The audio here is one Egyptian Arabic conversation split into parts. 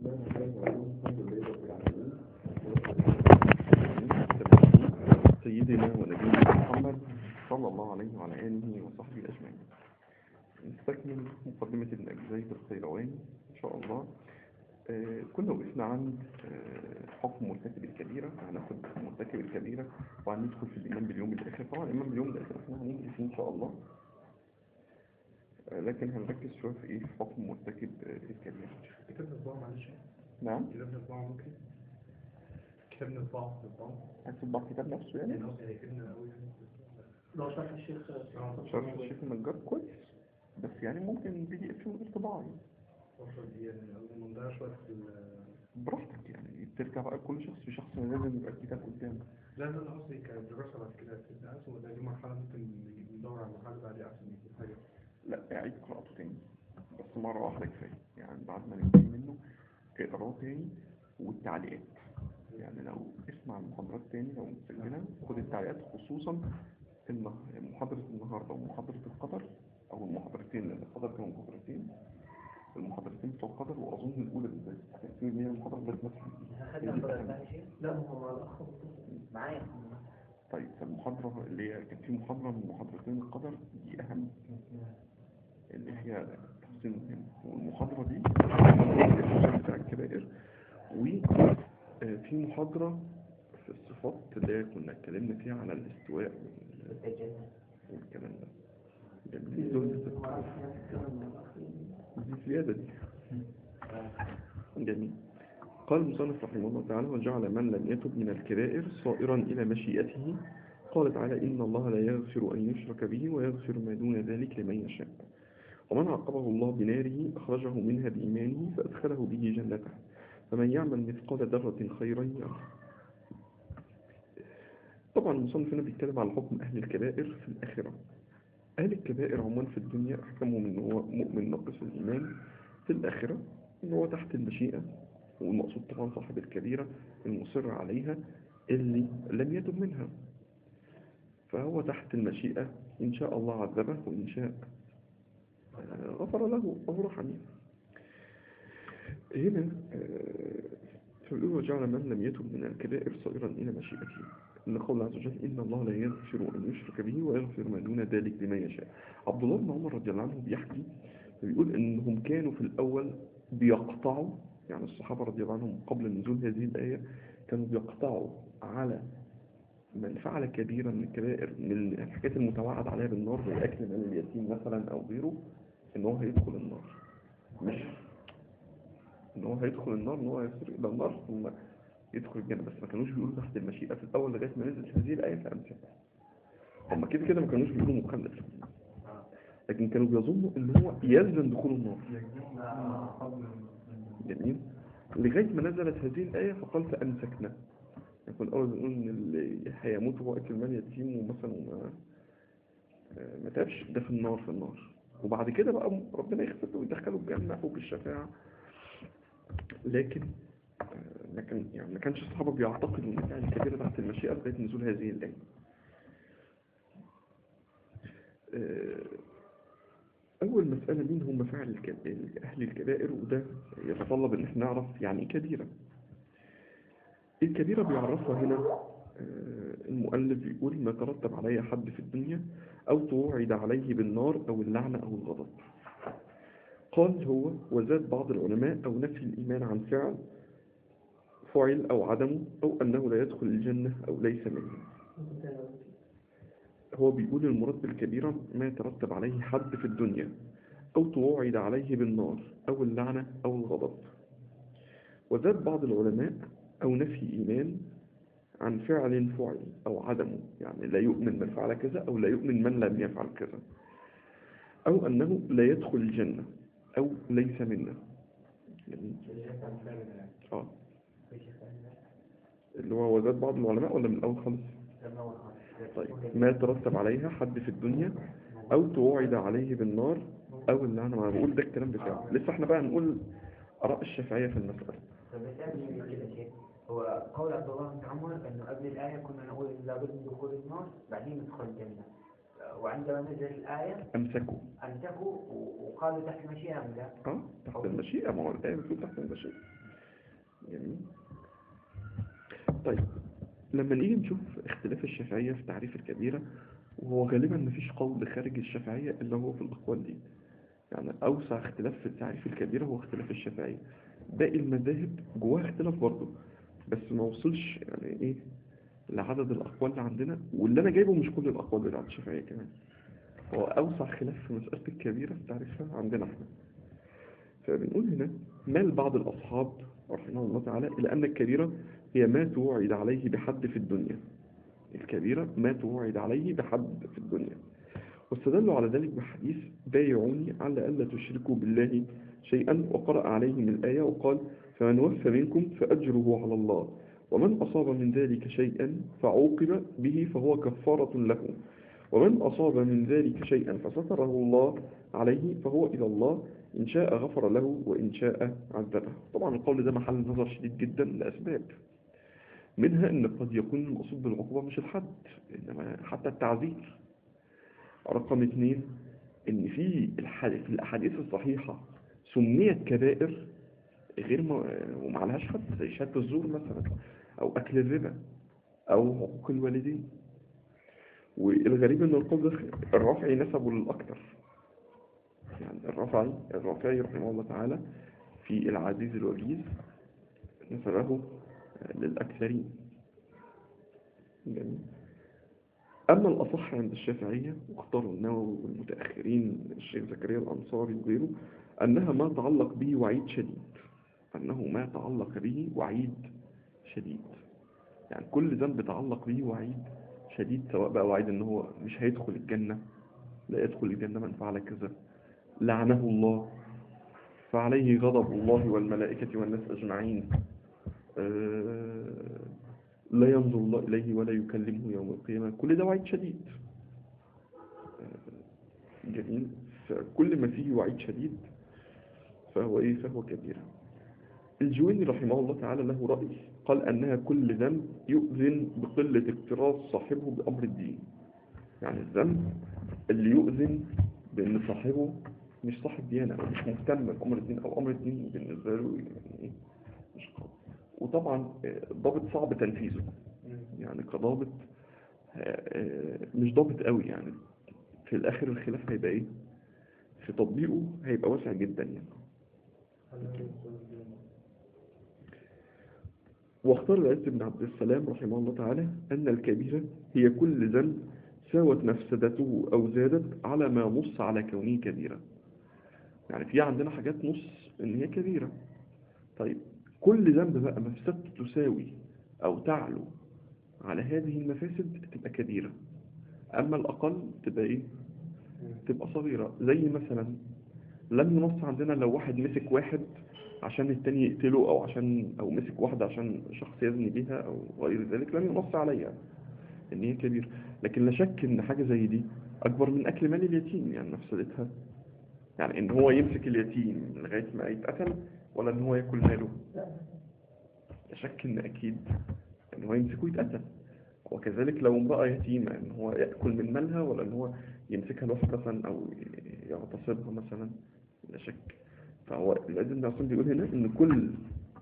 سيدنا ونبينا محمد صلى الله عليه وعلى آله وصحبه أجمعين نستكمل مقدمة ابن أجزاء الخيرواني إن شاء الله آه، كنا وقفنا عند آه، حكم مرتكب الكبيرة هناخد مرتكب الكبيرة وهندخل في الإيمان باليوم الآخر طبعا الإيمان باليوم الآخر احنا هنيجي فيه إن شاء الله آه، لكن هنركز شوية في إيه في حكم مرتكب آه، الكبيرة كتاب نطبع معلش نعم كتاب نطبع ممكن كتاب نطبع نطبع هتطبع كتاب نفسه يعني يعني قصدي هيفيدنا قوي لو شرح الشيخ شرح الشيخ النجار كويس بس يعني ممكن بي دي اف من غير طباعة يعني. 12 دقيقة يعني ما نضيعش وقت في ال- براحتك يعني بترجع بقى كل شخص في شخص لازم يبقى الكتاب قدامه لا لا انا قصدي كدراسة بعد كده هتبقى أحسن ولا دي مرحلة ممكن ندور على مرحلة بعديها أحسن يكون حاجة لا اعيد قراءته تاني بس مرة واحدة كفاية يعني بعد ما ننتهي منه اقراه تاني والتعليقات يعني لو اسمع المحاضرات تاني لو مسجلها خد التعليقات خصوصا النه- محاضرة النهاردة ومحاضرة القدر أو المحاضرتين لأن القدر كانوا محاضرتين المحاضرتين بتوع القدر وأظن الأولى بالذات كان في اللي هي المحاضرة اللي مثلا لا ما هو مع الأخ معايا طيب فالمحاضرة اللي هي كان في محاضرة من محاضرتين القدر دي أهم اللي هي تفصيل مهم والمحاضرة دي الفصل بتاع الكبائر وفي محاضرة في الصفات اللي هي كنا اتكلمنا فيها على الاستواء وال- والكلام ده جميل دول دي زيادة دي جميل قال المصنف رحمه الله تعالى وجعل من لم يتب من الكبائر صائرا إلى مشيئته قال تعالى إن الله لا يغفر أن يشرك به ويغفر ما دون ذلك لمن يشاء ومن عاقبه الله بناره أخرجه منها بإيمانه فأدخله به جنته فمن يعمل مثقال ذرة خيرا يره طبعا المصنف هنا بيتكلم على حكم أهل الكبائر في الآخرة أهل الكبائر عموما في الدنيا أحكمهم إن هو مؤمن ناقص الإيمان في الآخرة إن هو تحت المشيئة والمقصود طبعا صاحب الكبيرة المصر عليها اللي لم يتب منها فهو تحت المشيئة إن شاء الله عذبه وإن شاء آه، غفر له أو رحمه هنا آه، فبيقول وجعل من لم يتب من الكبائر صائرا إلى مشيئته إن قول عز وجل إن الله لا يغفر أن يشرك به ويغفر ما دون ذلك لمن يشاء عبد الله بن عمر رضي الله عنه بيحكي بيقول إنهم كانوا في الأول بيقطعوا يعني الصحابة رضي الله عنهم قبل نزول هذه الآية كانوا بيقطعوا على من فعل كبيرة من الكبائر من الحاجات المتوعد عليها بالنار زي أكل مال اليتيم مثلا أو غيره إن هو هيدخل النار مش إن هو هيدخل النار إن هو يصير إلى النار ثم يدخل الجنة بس ما كانوش بيقولوا تحت المشيئة في الأول لغاية ما نزلت هذه الآية فأمسك هم كده كده ما كانوش بيقولوا مخلف لكن كانوا بيظنوا إن هو يلزم دخول النار جميل لغاية ما نزلت هذه الآية فقال فأمسكنا يكون الأول بنقول إن اللي هيموت هو أكل مال يتيم ومثلا وما آه، ما تابش ده في النار في النار وبعد كده بقى ربنا يغفر له ويدخله الجنة أو بالشفاعة لكن آه، ما كان يعني ما كانش الصحابة بيعتقدوا إن فعل الكبيرة تحت المشيئة لغاية نزول هذه الآية آه، أول مسألة مين هم فعل الك- أهل الكبائر وده يتطلب إن احنا نعرف يعني إيه كبيرة الكبيرة بيعرفها هنا آه، المؤلف بيقول ما ترتب عليه حد في الدنيا أو توعد عليه بالنار أو اللعنة أو الغضب قال هو وزاد بعض العلماء أو نفي الإيمان عن فعل فعل أو عدمه أو أنه لا يدخل الجنة أو ليس منه هو بيقول المراد بالكبيرة ما يترتب عليه حد في الدنيا أو توعد عليه بالنار أو اللعنة أو الغضب وزاد بعض العلماء أو نفي إيمان عن فعل فعل أو عدمه يعني لا يؤمن من فعل كذا أو لا يؤمن من لم يفعل كذا أو أنه لا يدخل الجنة أو ليس منا يعني آه اللي هو وزاد بعض العلماء ولا من الأول خالص طيب ما يترتب عليها حد في الدنيا أو توعد عليه بالنار أو اللي أنا ما بقول ده الكلام بتاعه لسه احنا بقى نقول آراء الشافعية في المسألة طب بتعمل كده شيء هو قول عبد الله بن عمر انه قبل الايه كنا نقول لابد من دخول النار بعدين ندخل الجنه وعندما نزلت الايه أمسكوا امسكوا و- وقالوا تحت المشيئه ام لا؟ اه تحت المشيئة ما هو الآية بتقول تحت المشيئة طيب لما نيجي نشوف اختلاف الشافعية في تعريف الكبيرة وهو غالبا مفيش قول خارج الشافعية إلا هو في الأقوال دي يعني أوسع اختلاف في تعريف الكبيرة هو اختلاف الشافعية باقي المذاهب جواها اختلاف برضه بس ما وصلش يعني إيه لعدد الأقوال اللي عندنا واللي أنا جايبه مش كل الأقوال بتاعت الشافعية كمان هو أوسع خلاف في مسألة الكبيرة في تعريفها عندنا احنا فبنقول هنا مال بعض الأصحاب رحمه الله تعالى إلى أن الكبيرة هي ما توعد عليه بحد في الدنيا الكبيرة ما توعد عليه بحد في الدنيا واستدلوا على ذلك بحديث بايعوني على ألا تشركوا بالله شيئا وقرأ عليهم الآية وقال فمن وفى منكم فأجره على الله ومن أصاب من ذلك شيئا فعوقب به فهو كفارة له ومن أصاب من ذلك شيئا فستره الله عليه فهو إلى الله إن شاء غفر له وإن شاء عذبه طبعا القول ده محل نظر شديد جدا لأسباب منها أن قد يكون المقصود بالعقوبة مش الحد إنما حتى التعذير رقم اثنين ان في الحديث في الاحاديث الصحيحه سميت كبائر غير ما ومعلهاش حد زي شهاده الزور مثلا او اكل الربا او حقوق الوالدين والغريب ان القول ده الرافعي نسبه للاكثر يعني الرافعي الرافعي رحمه الله تعالى في العزيز الوجيز نسبه للاكثرين جميل أما الأصح عند الشافعية واختاروا النووي والمتأخرين الشيخ زكريا الأنصاري وغيره أنها ما تعلق به وعيد شديد أنه ما تعلق به وعيد شديد يعني كل ذنب تعلق به وعيد شديد سواء بقى وعيد أنه هو مش هيدخل الجنة لا يدخل الجنة من فعل كذا لعنه الله فعليه غضب الله والملائكة والناس أجمعين آه لا ينظر الله إليه ولا يكلمه يوم القيامة كل ده وعيد شديد جميل فكل ما فيه وعيد شديد فهو إيه فهو كبير الجويني رحمه الله تعالى له رأي قال أنها كل ذنب يؤذن بقلة اكتراث صاحبه بأمر الدين يعني الذنب اللي يؤذن بأن صاحبه مش صاحب ديانة أو مش مهتم بأمر الدين أو أمر الدين بالنسبة له يعني مش قوي وطبعا ضابط صعب تنفيذه يعني كضابط مش ضابط قوي يعني في الاخر الخلاف هيبقى ايه في تطبيقه هيبقى واسع جدا يعني واختار العز بن عبد السلام رحمه الله تعالى أن الكبيرة هي كل ذنب ساوت مفسدته أو زادت على ما نص على كونه كبيرة يعني في عندنا حاجات نص إن هي كبيرة طيب كل ذنب بقى مفسدته تساوي أو تعلو على هذه المفاسد تبقى كبيرة أما الأقل تبقى إيه؟ تبقى صغيرة زي مثلا لم ينص عندنا لو واحد مسك واحد عشان التاني يقتله أو عشان أو مسك واحدة عشان شخص يزني بها أو غير ذلك لم ينص عليها إن هي كبيرة لكن لا شك إن حاجة زي دي أكبر من أكل مال اليتيم يعني مفسدتها يعني إن هو يمسك اليتيم لغاية ما يتقتل ولا إن هو ياكل ماله لا شك إن أكيد إن هو يمسكه يتقتل وكذلك لو امرأة يتيمة إن هو يأكل من مالها ولا إن هو يمسكها لوحده مثلا أو يغتصبها مثلا لا شك فهو العز بن عاصم بيقول هنا إن كل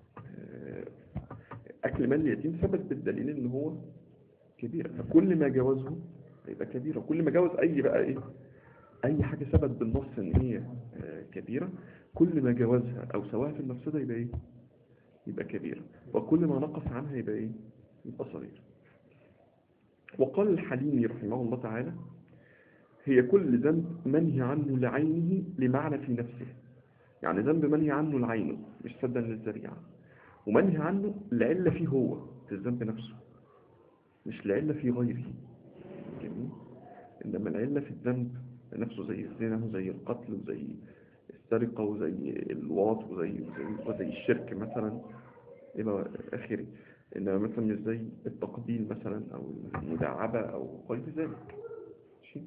أكل مال اليتيم ثبت بالدليل إن هو كبيرة فكل ما جاوزه هيبقى كبيرة كل ما جاوز أي بقى إيه أي حاجة ثبت بالنص إن هي كبيرة كل ما جاوزها أو سواها في المفسدة يبقى إيه يبقى كبيرة وكل ما نقص عنها يبقى إيه يبقى صغير وقال الحليمي رحمه الله تعالى هي كل ذنب منهي عنه لعينه لمعنى في نفسه يعني ذنب منهي عنه لعينه مش سدا للذريعة ومنهي عنه لعلة فيه هو في الذنب نفسه مش لعلة في غيره جميل إنما العلة في الذنب نفسه زي الزنا وزي القتل وزي السرقة وزي الواط وزي, وزي, وزي الشرك مثلا إلى آخره إنما مثلا مش زي التقبيل مثلا أو المداعبة أو غير ذلك شيء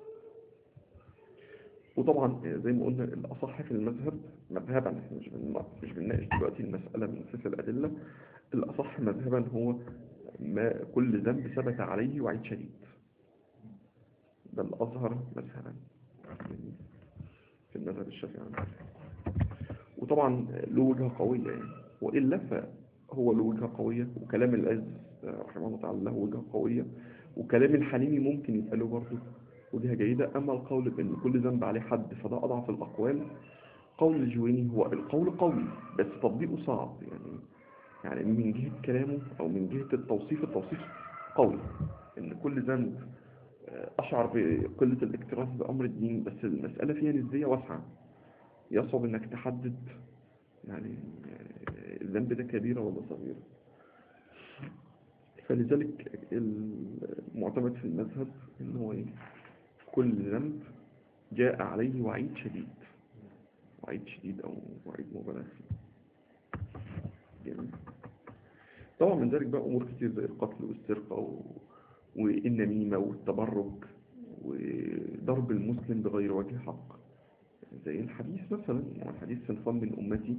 وطبعا زي ما قلنا الأصح في المذهب مذهبا احنا مش مش بنناقش دلوقتي المسألة من حيث الأدلة الأصح مذهبا هو ما كل ذنب ثبت عليه وعيد شديد ده الأظهر مذهبا في المذهب الشافعي وطبعا له وجهة قوية يعني وإلا هو له وجهة قوية وكلام العز رحمه الله تعالى له وجهة قوية وكلام الحليمي ممكن يبقى له برضه وجهة جيدة أما القول بأن كل ذنب عليه حد فده أضعف الأقوال قول الجويني هو القول قوي بس تطبيقه صعب يعني يعني من جهة كلامه أو من جهة التوصيف التوصيف قوي إن كل ذنب آه، أشعر بقلة الاكتراث بأمر الدين بس المسألة فيها نسبية واسعة يصعب إنك تحدد يعني آه، الذنب ده كبيرة ولا صغيرة فلذلك المعتمد في المذهب إن هو إيه؟ كل ذنب جاء عليه وعيد شديد وعيد شديد أو وعيد مبالغ فيه جميل طبعا من ذلك بقى أمور كتير زي القتل والسرقة و... والنميمة والتبرج وضرب المسلم بغير وجه حق زي الحديث مثلا يعني الحديث صنفان من أمتي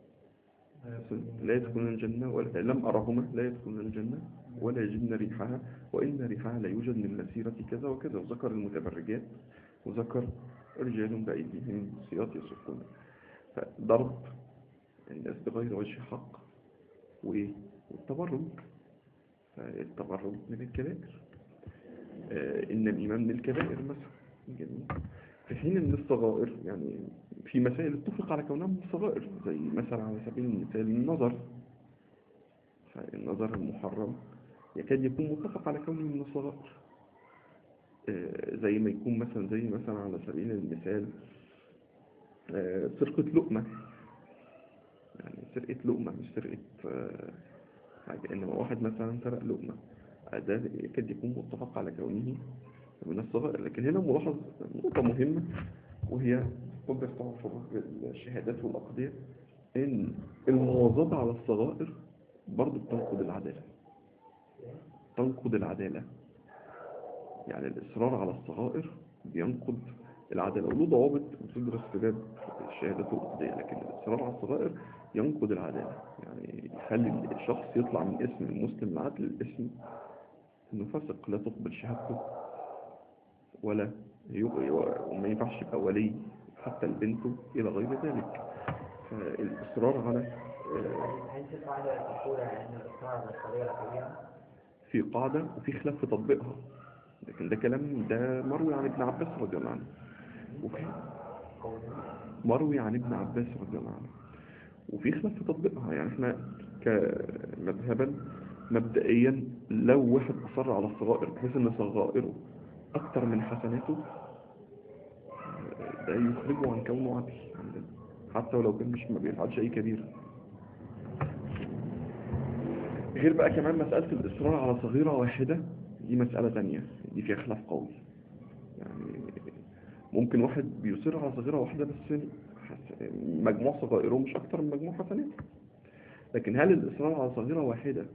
لا يدخلون الجنة ولا لم أرهما لا يدخلون الجنة ولا يجدن ريحها وإن ريحها لا يوجد من مسيرة كذا وكذا وذكر المتبرجات وذكر رجال بأيديهم سياط يسقون فضرب الناس بغير وجه حق وإيه والتبرج فالتبرج من الكبائر آه، إن الإيمان من الكبائر مثلا جميل في حين ان الصغائر يعني في مسائل اتفق على كونها من الصغائر زي مثلا على سبيل المثال النظر فالنظر المحرم يكاد يكون متفق على كونه من الصغائر آه، زي ما يكون مثلا زي مثلا على سبيل المثال آه، سرقة لقمة يعني سرقة لقمة مش سرقة آه، حاجة إنما واحد مثلا سرق لقمة آه، ده يكاد يكون متفق على كونه من الصغائر لكن هنا ملاحظ نقطة مهمة وهي قدر طبعا في الشهادات والأقضية إن المواظبة على الصغائر برضه بتنقض العدالة تنقض العدالة يعني الإصرار على الصغائر بينقض العدالة وله ضوابط بتدرس في باب الشهادات والأقضية لكن الإصرار على الصغائر ينقض العدالة يعني يخلي الشخص يطلع من اسم المسلم العدل الاسم إنه فاسق لا تقبل شهادته ولا يبقى وما ينفعش يبقى ولي حتى لبنته إلى غير ذلك فالإصرار على آه، هل في قاعدة تقول أن الإصرار بالصغيرة كبيرة؟ في قاعدة وفي خلاف في تطبيقها لكن ده كلام ده مروي عن ابن عباس رضي الله عنه وفي مروي عن ابن عباس رضي الله عنه وفي خلاف في تطبيقها يعني احنا كمذهبا مبدئيا لو واحد أصر على الصغائر بحيث ان صغائره أكتر من حسناته ده يخرجه عن كونه عدل عندنا حتى ولو كان مش ما بيفعلش أي كبير غير بقى كمان مسألة الإصرار على صغيرة واحدة دي مسألة تانية دي فيها خلاف قوي يعني ممكن واحد بيصر على صغيرة واحدة بس حس- مجموع صغائره مش أكتر من مجموع حسناته لكن هل الإصرار على صغيرة واحدة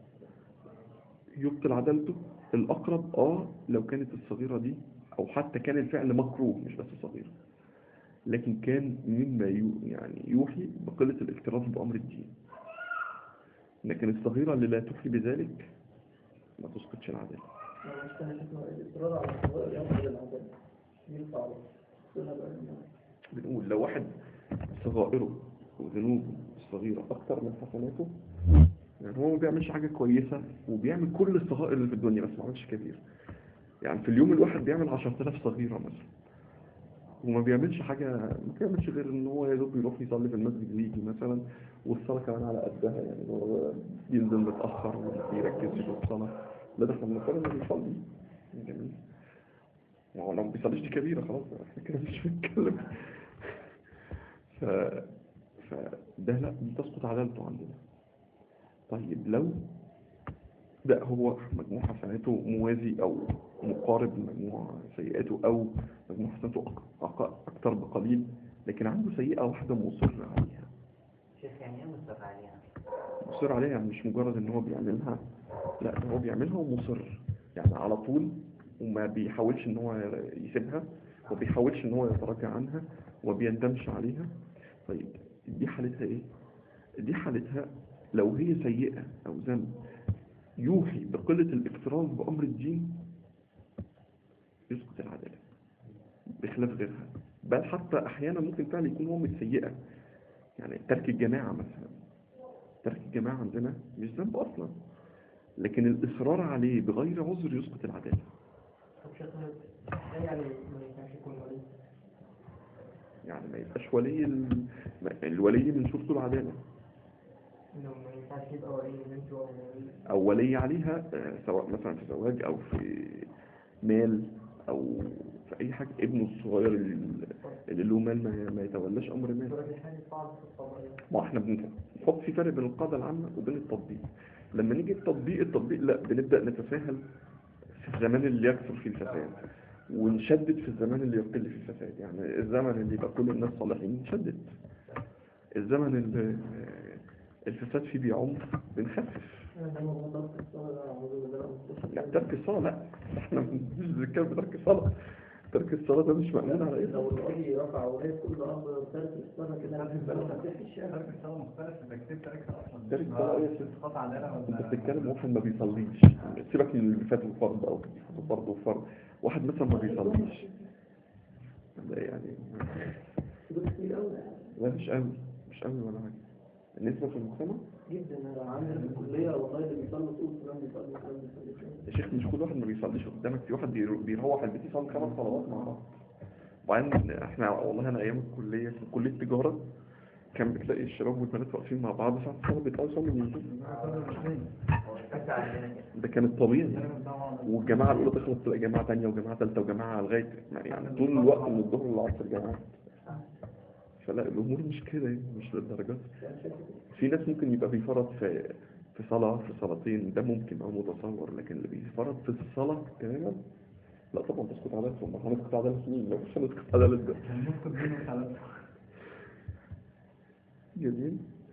يبطل عدالته الأقرب آه لو كانت الصغيرة دي أو حتى كان الفعل مكروه مش بس صغير لكن كان مما يو يعني يوحي بقلة الاكتراث بأمر الدين لكن الصغيرة اللي لا توحي بذلك ما تسقطش العدالة أنا مش فاهم شكله إيه. الإصرار على الصغير ينقض العدالة دي صعبة قلنا بقى إن- بنقول لو واحد صغائره وذنوبه الصغيرة أكتر من حسناته يعني هو ما بيعملش حاجة كويسة وبيعمل كل الصغائر اللي في الدنيا بس ما عملش كبير يعني في اليوم الواحد بيعمل 10000 صغيرة مثلا وما بيعملش حاجة ما بيعملش غير ان هو يا دوب يروح يصلي في المسجد ويجي مثلا والصلاة كمان على قدها يعني هو ينزل متأخر وما بيركزش في الصلاة لا ده احنا بنفترض انه بيصلي جميل وهو لو ما بيصليش دي كبيرة خلاص احنا كده مش بنتكلم ف... فده لا دي تسقط عدالته عندنا طيب لو ده هو مجموع حسناته موازي او مقارب لمجموع سيئاته او مجموع حسناته أق- أق- اكتر بقليل لكن عنده سيئة واحدة مصر عليها شيخ يعني إيه مصطفى عليها؟ مصر عليها يعني مش مجرد ان هو بيعملها لا ده هو بيعملها ومصر يعني على طول وما بيحاولش ان هو يسيبها وما بيحاولش ان هو يتراجع عنها وما بيندمش عليها طيب دي حالتها ايه دي حالتها لو هي سيئة او ذنب يوحي بقلة الاكتراث بأمر الدين يسقط العدالة بخلاف غيرها بل حتى احيانا ممكن فعلا يكون هو من سيئة يعني ترك الجماعة مثلا ترك الجماعة عندنا مش ذنب أصلا لكن الإصرار عليه بغير عذر يسقط العدالة طب شيخنا ازاي يعني ما ينفعش يكون ولي؟ يعني ما يبقاش ولي ال... ما- الولي من شرطه العدالة انه ما ينفعش يبقى ولي بنت ولا ولي أو ولي عليها آه، سواء مثلا في زواج أو في مال أو في أي حاجة ابنه الصغير اللي اللي له مال ما, ما يتولاش أمر مال سورة الحديث بعض في الطبيعية ما احنا بنحط في فرق بين القاعدة العامة وبين التطبيق لما نيجي التطبيق التطبيق لا بنبدأ نتساهل في الزمان اللي يكثر فيه الفساد ونشدد في الزمان اللي يقل فيه الفساد يعني الزمن اللي يبقى كل الناس صالحين نشدد الزمن اللي الفساد فيه بيعم بنخفف انا دايما بفضل في الصلاة ده اعوذ بالله من الشيطان لا ترك الصلاة لا احنا مش بنتكلم في ترك الصلاة ترك الصلاة ده مش مأمون على ايه لو القاضي رفع ولاد كل امر ترك الصلاة كده ما في الشارع ترك الصلاة مختلف انك تسيب تركها اصلا ترك الصلاة ايه يا سيدي؟ اسقاط عدالة انت ولا بتتكلم واحد ما بيصليش سيبك من اللي فات الفرض او اللي فات الفرض والفرض واحد مثلا ما بيصليش ده يعني فلوس كتير قوي يعني لا مش قوي مش قوي ولا حاجة النسبة في المجتمع جدا انا عندنا في الكلية والله اللي بيصلي طول فلان بيصلي فلان بيصلي فلان يا شيخ مش كل واحد ما بيصليش قدامك في واحد بيرو- بيروح البيت يصلي خمس صلوات مع بعض وبعدين احنا والله انا ايام الكلية في كلية تجارة كان بتلاقي الشباب والبنات واقفين مع بعض ساعة الصلاة بيطلعوا يصلوا من البيت حتى عندنا كده ده كان الطبيعي والجماعة الأولى تخلص تلاقي جماعة تانية وجماعة تالتة وجماعة لغاية يعني طول الوقت من الظهر للعصر جماعة فلا الأمور مش كده يعني، مش للدرجات في ناس ممكن يبقى بيفرط في في صلاة في صلاتين ده ممكن أو متصور لكن اللي بيفرط في الصلاة تماما لا طبعا تسقط عدالتهم ما هنسقط عدالة مين لو مش هنسقط عدالة ده نسقط بينه وحالته جميل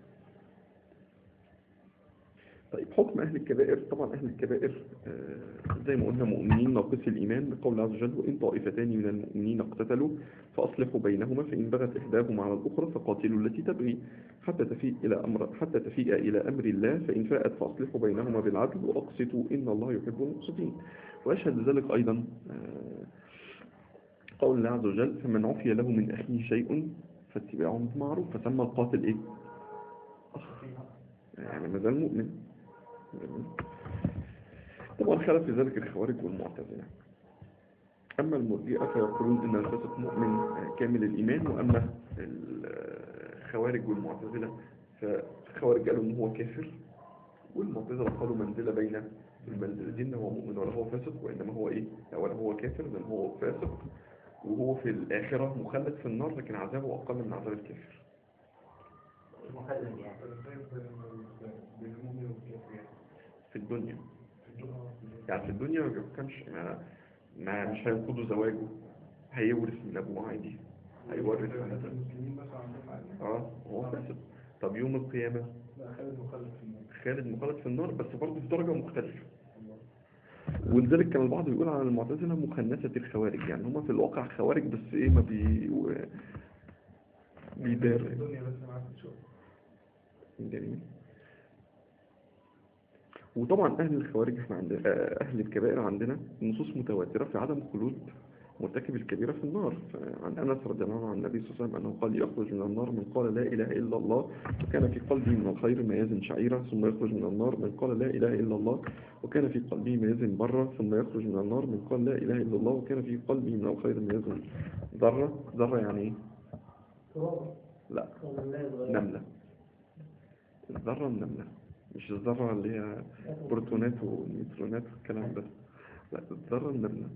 طيب حكم أهل الكبائر طبعا أهل الكبائر آه، زي ما قلنا مؤمنين ناقصي الإيمان بقول عز وجل وإن طائفتان من المؤمنين اقتتلوا فأصلحوا بينهما فإن بغت إحداهما على الأخرى فقاتلوا التي تبغي حتى تفيء إلى أمر حتى تفيء إلى أمر الله فإن فاءت فأصلحوا بينهما بالعدل وأقسطوا إن الله يحب المقسطين وأشهد لذلك أيضا آه، قول الله عز وجل فمن عفي له من أخيه شيء فاتباع بالمعروف فسمى القاتل إيه؟ أخ يعني ما زال مؤمن جميل. طبعا خلف في ذلك الخوارج والمعتزلة أما المرجئة فيقولون إن الفاسق مؤمن كامل الإيمان وأما الخوارج والمعتزلة فالخوارج قالوا إن هو كافر والمعتزلة قالوا منزلة بين المنزلتين هو مؤمن ولا هو فاسق وإنما هو إيه ولا هو كافر بل هو فاسق وهو في الآخرة مخلد في النار لكن عذابه أقل من عذاب الكافر مخلد يعني بين المؤمن والكافر يعني. في الدنيا في الدنيا. يعني في الدنيا ما بيحكمش ما, ما مش هينقضوا زواجه هيورث من أبوه عادي هيورث من أبوه المسلمين بس عندهم عادي اه هو فاسق طب يوم القيامة لا خالد مخلد في النار خالد مخالد في النار بس برضه في درجة مختلفة ولذلك كان البعض بيقول على المعتزلة مخنثة الخوارج يعني هما في الواقع خوارج بس ايه ما بي و... في بيبار الدنيا بس معاك تشوف جميل وطبعا أهل الخوارج احنا عندنا آه، أهل الكبائر عندنا نصوص متواترة في عدم خلود مرتكب الكبيرة في النار عن أنس رضي الله عنه عن النبي صلى الله عليه وسلم أنه قال يخرج من النار من قال لا إله إلا الله وكان في قلبه من الخير ما يزن شعيرة ثم يخرج من النار من قال لا إله إلا الله وكان في قلبه ما يزن برة ثم يخرج من النار من قال لا إله إلا الله وكان في قلبه من الخير ما يزن ذرة ذرة يعني إيه؟ تراب لا ولا لا صغير نملة الذرة النملة مش الذرة اللي هي بروتونات ونيوترونات والكلام ده لا الذرة النملة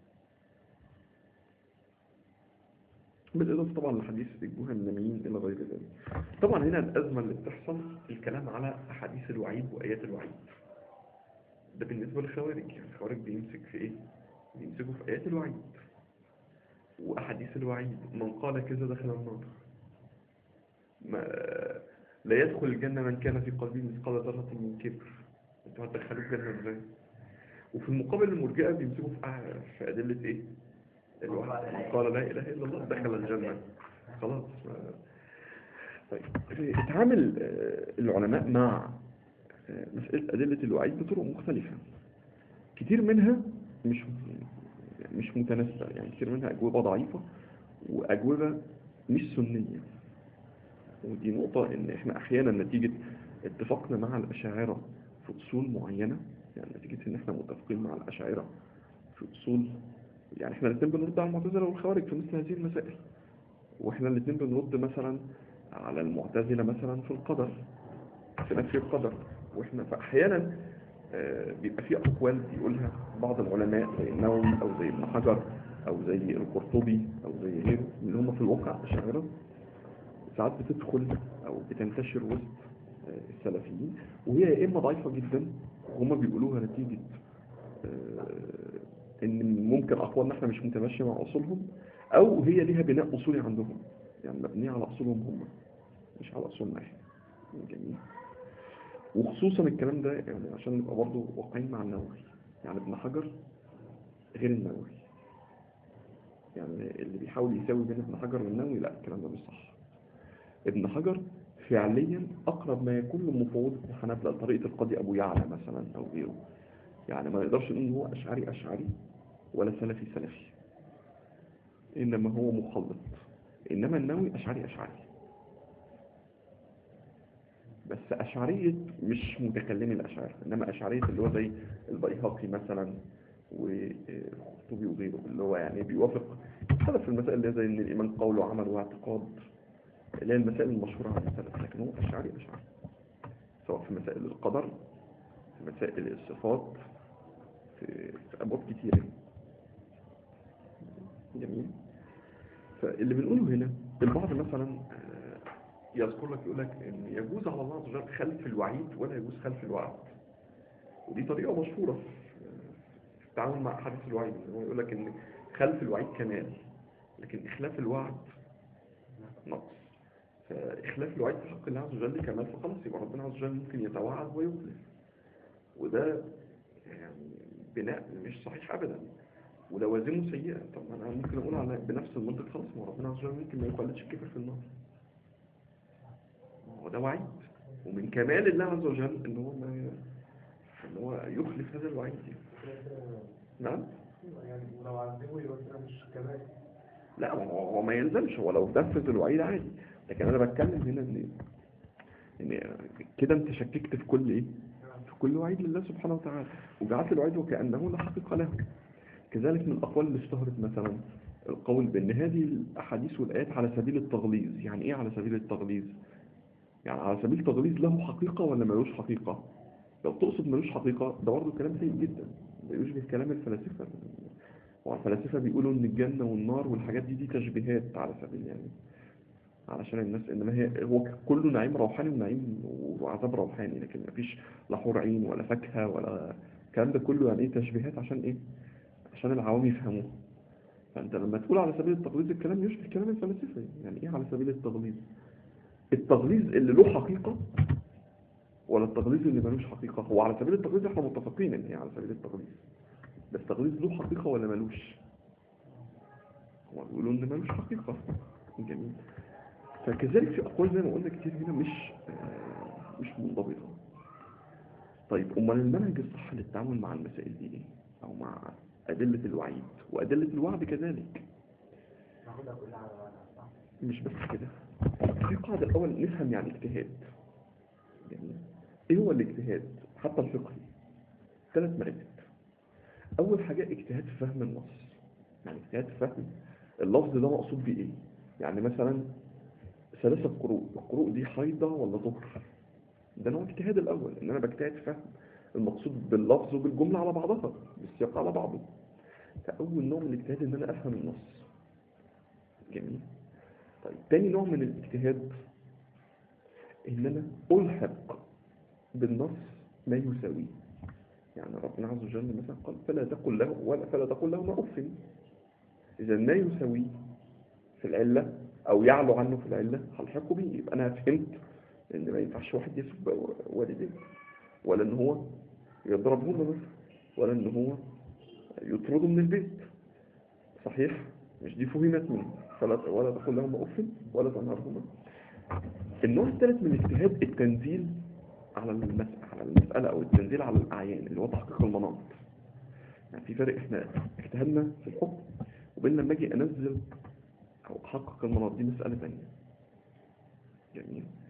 بالإضافة طبعا لحديث الجوهة الناميين إلى غير ذلك طبعا هنا الأزمة اللي بتحصل الكلام على أحاديث الوعيد وآيات الوعيد ده بالنسبة للخوارج يعني الخوارج بيمسك في إيه؟ بيمسكوا في آيات الوعيد وأحاديث الوعيد من قال كذا دخل النار ما لا يدخل الجنة من كان في قلبه مثقال ذرة من كبر انتوا هتدخلوه الجنة ازاي وفي المقابل المرجئة بيمسكوا في أع- في أدلة إيه؟ الوعد من قال لا إله إلا الله دخل الجنة خلاص ما- طيب اتعامل آه، العلماء مع آه، مسألة أدلة الوعيد بطرق مختلفة كتير منها مش مش متناسبة يعني كتير منها أجوبة ضعيفة وأجوبة مش سنية ودي نقطة إن إحنا أحيانا نتيجة اتفقنا مع الأشاعرة في أصول معينة يعني نتيجة إن إحنا متفقين مع الأشاعرة في أصول يعني إحنا الاتنين بنرد على المعتزلة والخوارج في مثل هذه المسائل وإحنا الاتنين بنرد مثلا على المعتزلة مثلا في القدر في نفي القدر وإحنا فأحيانا آه، بيبقى في أقوال بيقولها بعض العلماء زي النووي أو زي ابن حجر أو زي القرطبي أو زي غيره اللي هم في الواقع أشاعرة ساعات بتدخل أو بتنتشر وسط آه، السلفيين وهي يا إما ضعيفة جدا وهم بيقولوها نتيجة آه، إن ممكن أقوالنا إحنا مش متماشية مع أصولهم أو هي ليها بناء أصولي عندهم يعني مبنية على أصولهم هم مش على أصولنا إحنا جميل وخصوصا الكلام ده يعني عشان نبقى برضه واقعين مع النووي يعني ابن حجر غير النووي يعني اللي بيحاول يساوي بين ابن حجر والنووي لا الكلام ده مش صح ابن حجر فعليا أقرب ما يكون لمفوضة الحنابلة طريقة القاضي أبو يعلى مثلا أو غيره يعني ما نقدرش نقول إن هو أشعري أشعري ولا سلفي سلفي إنما هو مخلط إنما النووي أشعري أشعري بس أشعرية مش متكلمي الأشعار إنما أشعرية اللي هو زي البيهقي مثلا والخطوبي وغيره اللي هو يعني بيوافق اختلف في المسائل اللي هي زي إن الإيمان قول وعمل واعتقاد اللي هي المسائل المشهورة عن السلف لكن هو أشعري أشعري سواء في مسائل القدر في مسائل الصفات في, في أبواب كتيرة جميل فاللي بنقوله هنا البعض مثلا آه، يذكر لك يقول لك ان يجوز على الله عز وجل خلف الوعيد ولا يجوز خلف الوعد ودي طريقة مشهورة في في التعامل مع حديث الوعيد إن هو يقول لك ان خلف الوعيد كمال لكن إخلاف الوعد نقص فإخلاف الوعيد في حق الله عز وجل كمال فخلاص يبقى ربنا عز وجل ممكن يتوعد ويخلف وده يعني بناء مش صحيح أبدا ولوازمه سيئة طب ما أنا ممكن أقول على بنفس المنطق خلاص ما ربنا عز وجل ممكن ما يخلدش الكفر في النار ما هو ده وعيد ومن كمال الله عز وجل ان هو ما ان هو يخلف هذا الوعيد نعم يعني ولو عذبه يبقى كده مش كمان لا ما هو هو ما يلزمش هو لو نفذ الوعيد عادي لكن انا بتكلم هنا ان ان كده انت شككت في كل ايه في كل وعيد لله سبحانه وتعالى وجعلت الوعيد وكانه لا حقيقه له كذلك من الاقوال اللي اشتهرت مثلا القول بان هذه الاحاديث والايات على سبيل التغليظ يعني ايه على سبيل التغليظ يعني على سبيل التغليظ له حقيقه ولا ملوش حقيقه لو تقصد ملوش حقيقه ده برضه كلام سيء جدا ده يشبه كلام الفلاسفه والفلاسفه بيقولوا ان الجنه والنار والحاجات دي دي تشبيهات على سبيل يعني علشان الناس انما هي هو كله نعيم روحاني ونعيم وعذاب روحاني لكن مفيش لا حور عين ولا فاكهه ولا الكلام ده كله يعني ايه تشبيهات عشان ايه عشان العوام يفهموه فانت لما تقول على سبيل التغليظ الكلام يشبه كلام الفلاسفه يعني ايه على سبيل التغليظ التغليظ اللي له حقيقه ولا التغليظ اللي ملوش حقيقه هو على سبيل التغليظ احنا متفقين ان هي على سبيل التغليظ بس التغليظ له حقيقه ولا ملوش هو بيقولوا ان ملوش حقيقه جميل فكذلك في أقوال زي ما قلنا كتير هنا مش آه، مش منضبطة طيب أمال المنهج الصح للتعامل مع المسائل دي إيه؟ أو مع أدلة الوعيد وأدلة الوعد كذلك ناخدها كلها على بعضها صح؟ مش بس كده في قاعدة الأول نفهم يعني اجتهاد يعني إيه هو الاجتهاد حتى الفقهي ثلاث مراتب أول حاجة اجتهاد في فهم النص يعني اجتهاد في فهم اللفظ ده مقصود بيه إيه يعني مثلا ثلاثة قروء القروء دي حيضة ولا طهر ده نوع اجتهاد الأول إن أنا بجتهد في فهم المقصود باللفظ وبالجملة على بعضها بالسياق على بعضه فأول نوع من الاجتهاد إن أنا أفهم النص جميل طيب تاني نوع من الاجتهاد إن أنا ألحق بالنص ما يساويه يعني ربنا عز وجل مثلا قال فلا تقل له ولا فلا تقل له ما أف إذا ما يساويه في العلة أو يعلو عنه في العلة هلحقه بيه يبقى أنا فهمت إن ما ينفعش واحد يسب والديه ولا إن هو يضربهما مثلا ولا إن هو يطرده من البيت صحيح مش دي فهمت منه فلا ولا تقول لهما أف ولا تنهرهما النوع الثالث من الاجتهاد التنزيل على المسألة على المسألة أو التنزيل على الأعيان اللي هو تحقيق المناط يعني في فرق احنا اجتهدنا في الحكم وبين لما اجي انزل او احقق المناط دي مسألة ثانية جميل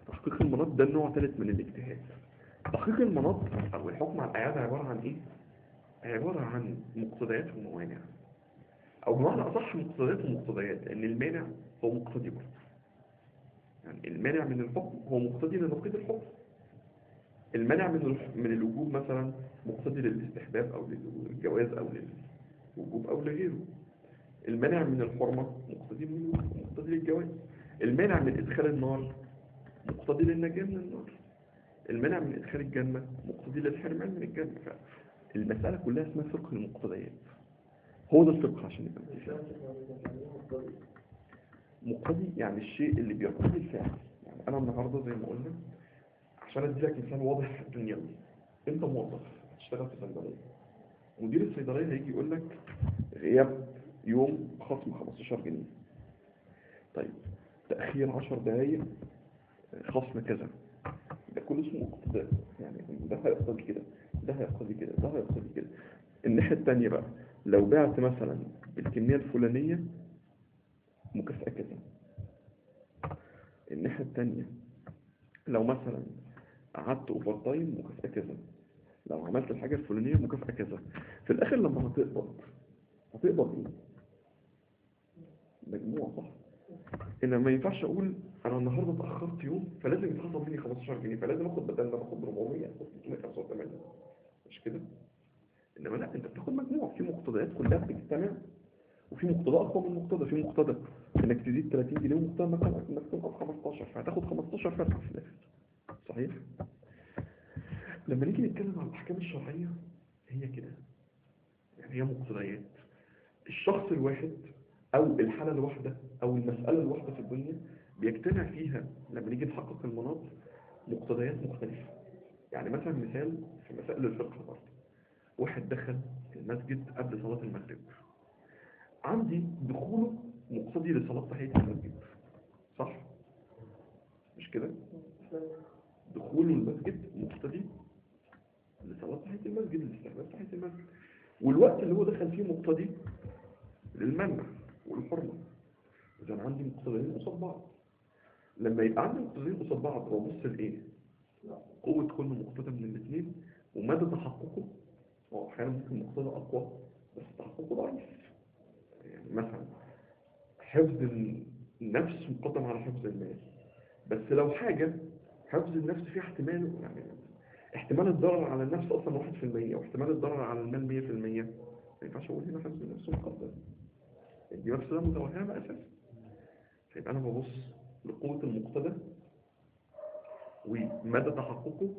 تحقيق المناط ده نوع ثالث من الاجتهاد تحقيق المناط او الحكم على الاعياد عباره عن ايه عباره عن مقتضيات وموانع او بمعنى اصح مقتضيات ومقتضيات لان المانع هو مقتضي برضه يعني المانع من الحكم هو مقتضي لنقيض الحكم المانع من الح- من الوجوب مثلا مقتضي للاستحباب او للجواز او للوجوب او لغيره المانع من الحرمه مقتضي من الوجوب مقتضي للجواز المانع من ادخال النار مقتضي للنجاة من النار المانع من ادخال الجنه مقتضي للحرمان من الجنه فالمساله كلها اسمها فقه المقتضيات هو ده الفقه عشان نبقى متفقين. مقتضي يعني الشيء اللي بيقتضي الفعل يعني انا النهارده زي ما قلنا عشان ادي لك مثال واضح دنيوي انت موظف تشتغل في صيدليه مدير الصيدليه هيجي يقول لك غياب يوم خصم 15 جنيه طيب تاخير 10 دقائق خصم كذا ده كله اسمه مقتضى يعني ده هيقتضي كده ده هيقتضي كده ده هيقتضي كده الناحيه الثانيه بقى لو بعت مثلا الكميه الفلانيه مكافأة كذا الناحية التانية لو مثلا قعدت اوفر تايم مكافأة كذا لو عملت الحاجة الفلانية مكافأة كذا في الآخر لما هتقبض هتقبض ايه؟ مجموع صح؟ إن ما ينفعش أقول أنا النهاردة اتأخرت يوم فلازم يتخصم مني 15 جنيه فلازم آخد بدل ما باخد 400 آخد 385 مش كده؟ إنما لا أنت بتاخد مجموع في مقتضيات كلها بتجتمع وفي مقتضى اقوى من مقتضى في مقتضى انك تزيد 30 جنيه ومقتضى مثلا انك تنقص 15 فهتاخد 15 فرق في الاخر صحيح لما نيجي نتكلم عن الاحكام الشرعيه هي كده يعني هي مقتضيات الشخص الواحد او الحاله الواحده او المساله الواحده في الدنيا بيجتمع فيها لما نيجي نحقق المناط مقتضيات مختلفه يعني مثلا مثال في مسائل الفقه برضه واحد دخل المسجد قبل صلاه المغرب عندي دخوله مقتضي لصلاة تحية المسجد صح؟ مش كده؟ دخوله المسجد مقتضي لصلاة تحية المسجد لاستحباب تحية المسجد والوقت اللي هو دخل فيه مقتضي للمنع والحرمة إذا أنا عندي مقتضيين قصاد بعض لما يبقى عندي مقتضيين قصاد بعض وابص لإيه؟ قوة كل مقتضى من الاثنين ومدى تحققه هو أحيانا ممكن مقتضى أقوى بس تحققه ضعيف يعني مثلا حفظ النفس مقدم على حفظ المال بس لو حاجة حفظ النفس فيها احتمال يعني احتمال الضرر على النفس أصلا واحد في المية واحتمال الضرر على المال مية في المية ما ينفعش أقول هنا حفظ النفس مقدم دي مفسدة متوهمة أساسا فيبقى أنا ببص لقوة المقتدى ومدى تحققه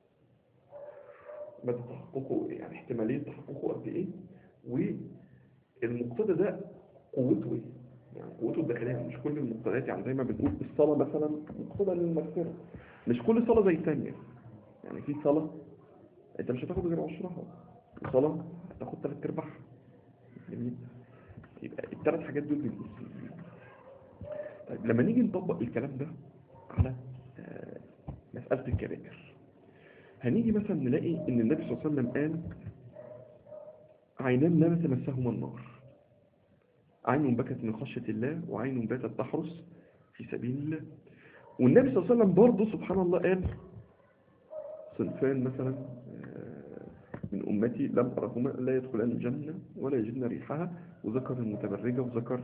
مدى تحققه يعني احتمالية تحققه قد إيه والمقتدى ده قوته إيه يعني قوته الداخلية مش كل المقتضيات يعني زي ما بنقول الصلاة مثلا مقتضى للمغفرة مش كل صلاة زي الثانية يعني في صلاة انت مش هتاخد غير عشرها وصلاة هتاخد ثلاث ارباعها جميل يبقى الثلاث حاجات دول بنقول طيب لما نيجي نطبق الكلام ده على آه، مسألة الكبائر هنيجي مثلا نلاقي ان النبي صلى الله عليه وسلم قال عينان لا تمسهما النار عين بكت من خشية الله وعين باتت تحرس في سبيل الله والنبي صلى الله عليه وسلم برضه سبحان الله قال صنفان مثلا آه، من أمتي لم أرهما لا يدخلان الجنة ولا يجدن ريحها وذكر المتبرجة وذكر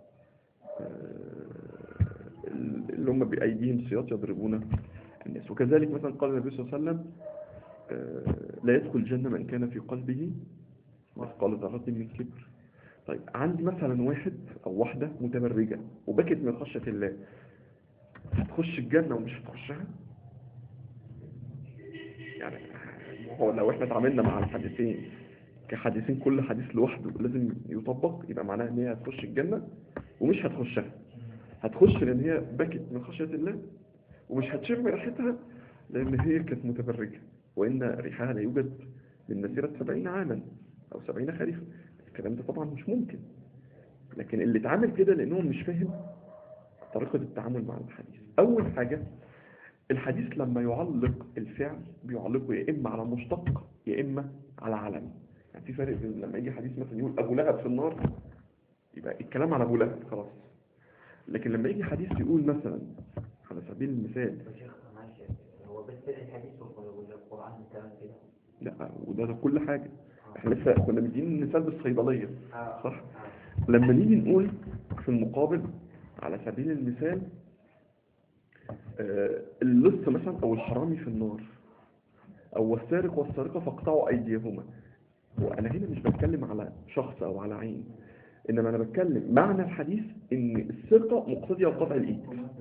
آه، اللي هم بأيديهم سياط يضربون الناس وكذلك مثلا قال النبي صلى الله عليه وسلم آه، لا يدخل الجنة من كان في قلبه مثقال ذرة من كبر طيب عندي مثلا واحد أو واحدة متبرجة وبكت من خشية الله هتخش الجنة ومش هتخشها يعني هو لو احنا اتعاملنا مع الحديثين كحديثين كل حديث لوحده لازم يطبق يبقى معناها ان هي هتخش الجنة ومش هتخشها هتخش لان هي بكت من خشية الله ومش هتشم ريحتها لان هي كانت متبرجة وان ريحها لا يوجد من مسيرة سبعين عاما او سبعين خريفا الكلام ده طبعا مش ممكن لكن اللي اتعامل كده لانه مش فاهم طريقة التعامل مع الحديث اول حاجة الحديث لما يعلق الفعل بيعلقه يا اما على مشتق يا اما على علم يعني في فرق بين لما يجي حديث مثلا يقول ابو لهب في النار يبقى الكلام على ابو لهب خلاص لكن لما يجي حديث يقول مثلا على سبيل المثال شيخ تفسير الحديث والقرآن والكلام كده لا وده ده كل حاجة احنا لسه كنا مدين مثال بالصيدلية آه. صح آه. لما نيجي نقول في المقابل على سبيل المثال آه، اللص مثلا او الحرامي في النار او السارق والسارقة فاقطعوا ايديهما وانا هنا مش بتكلم على شخص او على عين انما انا بتكلم معنى الحديث ان السرقة مقتضية لقطع الايد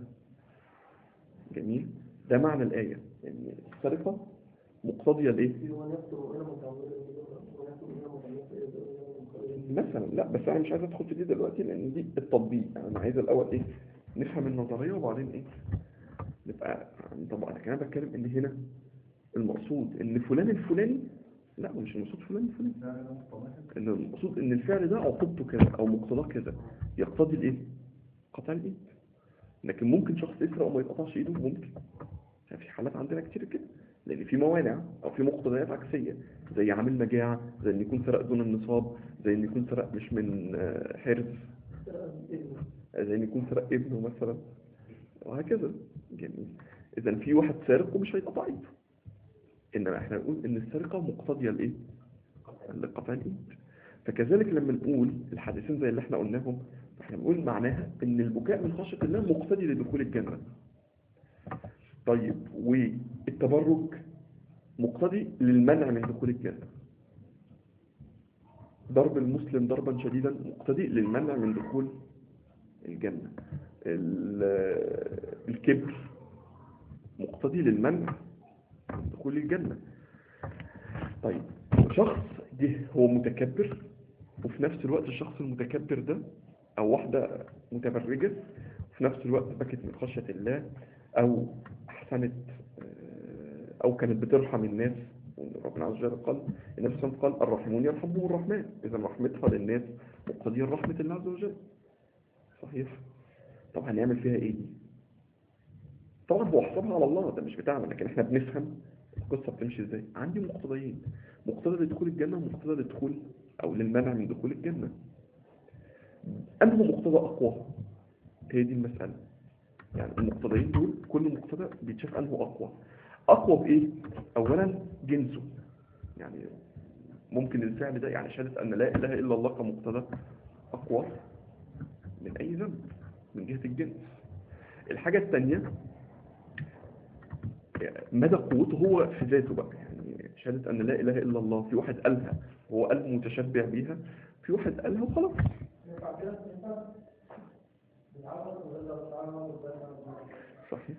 جميل ده معنى الآية يعني السرقة مقتضية لايه ونفسه هنا متعودة ونفسه هنا متعودة مثلا لا بس انا مش عايز ادخل في دي دلوقتي لان دي التطبيق يعني انا عايز الاول ايه نفهم النظريه وبعدين ايه نبقى طبعا انا كمان بتكلم ان هنا المقصود ان فلان الفلاني لا هو مش المقصود فلان الفلاني ان المقصود ان الفعل ده عقوبته كذا او مقتضاه كذا يقتضي الايه قطع الايد لكن ممكن شخص يسرق وما يتقطعش ايده ممكن يعني في حالات عندنا كتير كده لان في موانع او في مقتضيات عكسيه زي عامل مجاعه زي ان يكون سرق دون النصاب زي ان يكون سرق مش من آه، حرز زي ان يكون سرق ابنه مثلا وهكذا جميل اذا في واحد سارق ومش هيتقطع ايده انما احنا نقول ان السرقه مقتضيه لايه لقطع الايد فكذلك لما نقول الحديثين زي اللي احنا قلناهم احنا بنقول معناها ان البكاء من خشيه الله مقتضي لدخول الجنه طيب والتبرج مقتضي للمنع من دخول الجنة ضرب المسلم ضربا شديدا مقتضي للمنع من دخول الجنة ال- الكبر مقتضي للمنع من دخول الجنة طيب شخص جه هو متكبر وفي نفس الوقت الشخص المتكبر ده أو واحدة متبرجة وفي نفس الوقت بكت من خشية الله أو أحسنت آه، أو كانت بترحم الناس ربنا عز وجل قال النبي صلى الله عليه وسلم قال الراحمون يرحمهم الرحمن إذا رحمتها للناس مقتضية رحمة الله عز وجل صحيح طب هنعمل فيها إيه دي؟ طبعا هو حسابها على الله ده مش بتاعنا لكن احنا بنفهم القصة بتمشي ازاي عندي مقتضيين مقتضى لدخول الجنة ومقتضى لدخول أو للمنع من دخول الجنة أنه مقتضى أقوى هي دي المسألة يعني المقتضيين دول كل مقتضى بيتشاف أنه أقوى أقوى بإيه؟ أولا جنسه يعني ممكن الفعل ده يعني شهادة أن لا إله إلا الله كمقتضى أقوى من أي ذنب من جهة الجنس الحاجة الثانية مدى قوته هو في ذاته بقى يعني شهادة أن لا إله إلا الله في واحد قالها وهو قلب متشبع بيها في واحد قالها وخلاص صحيح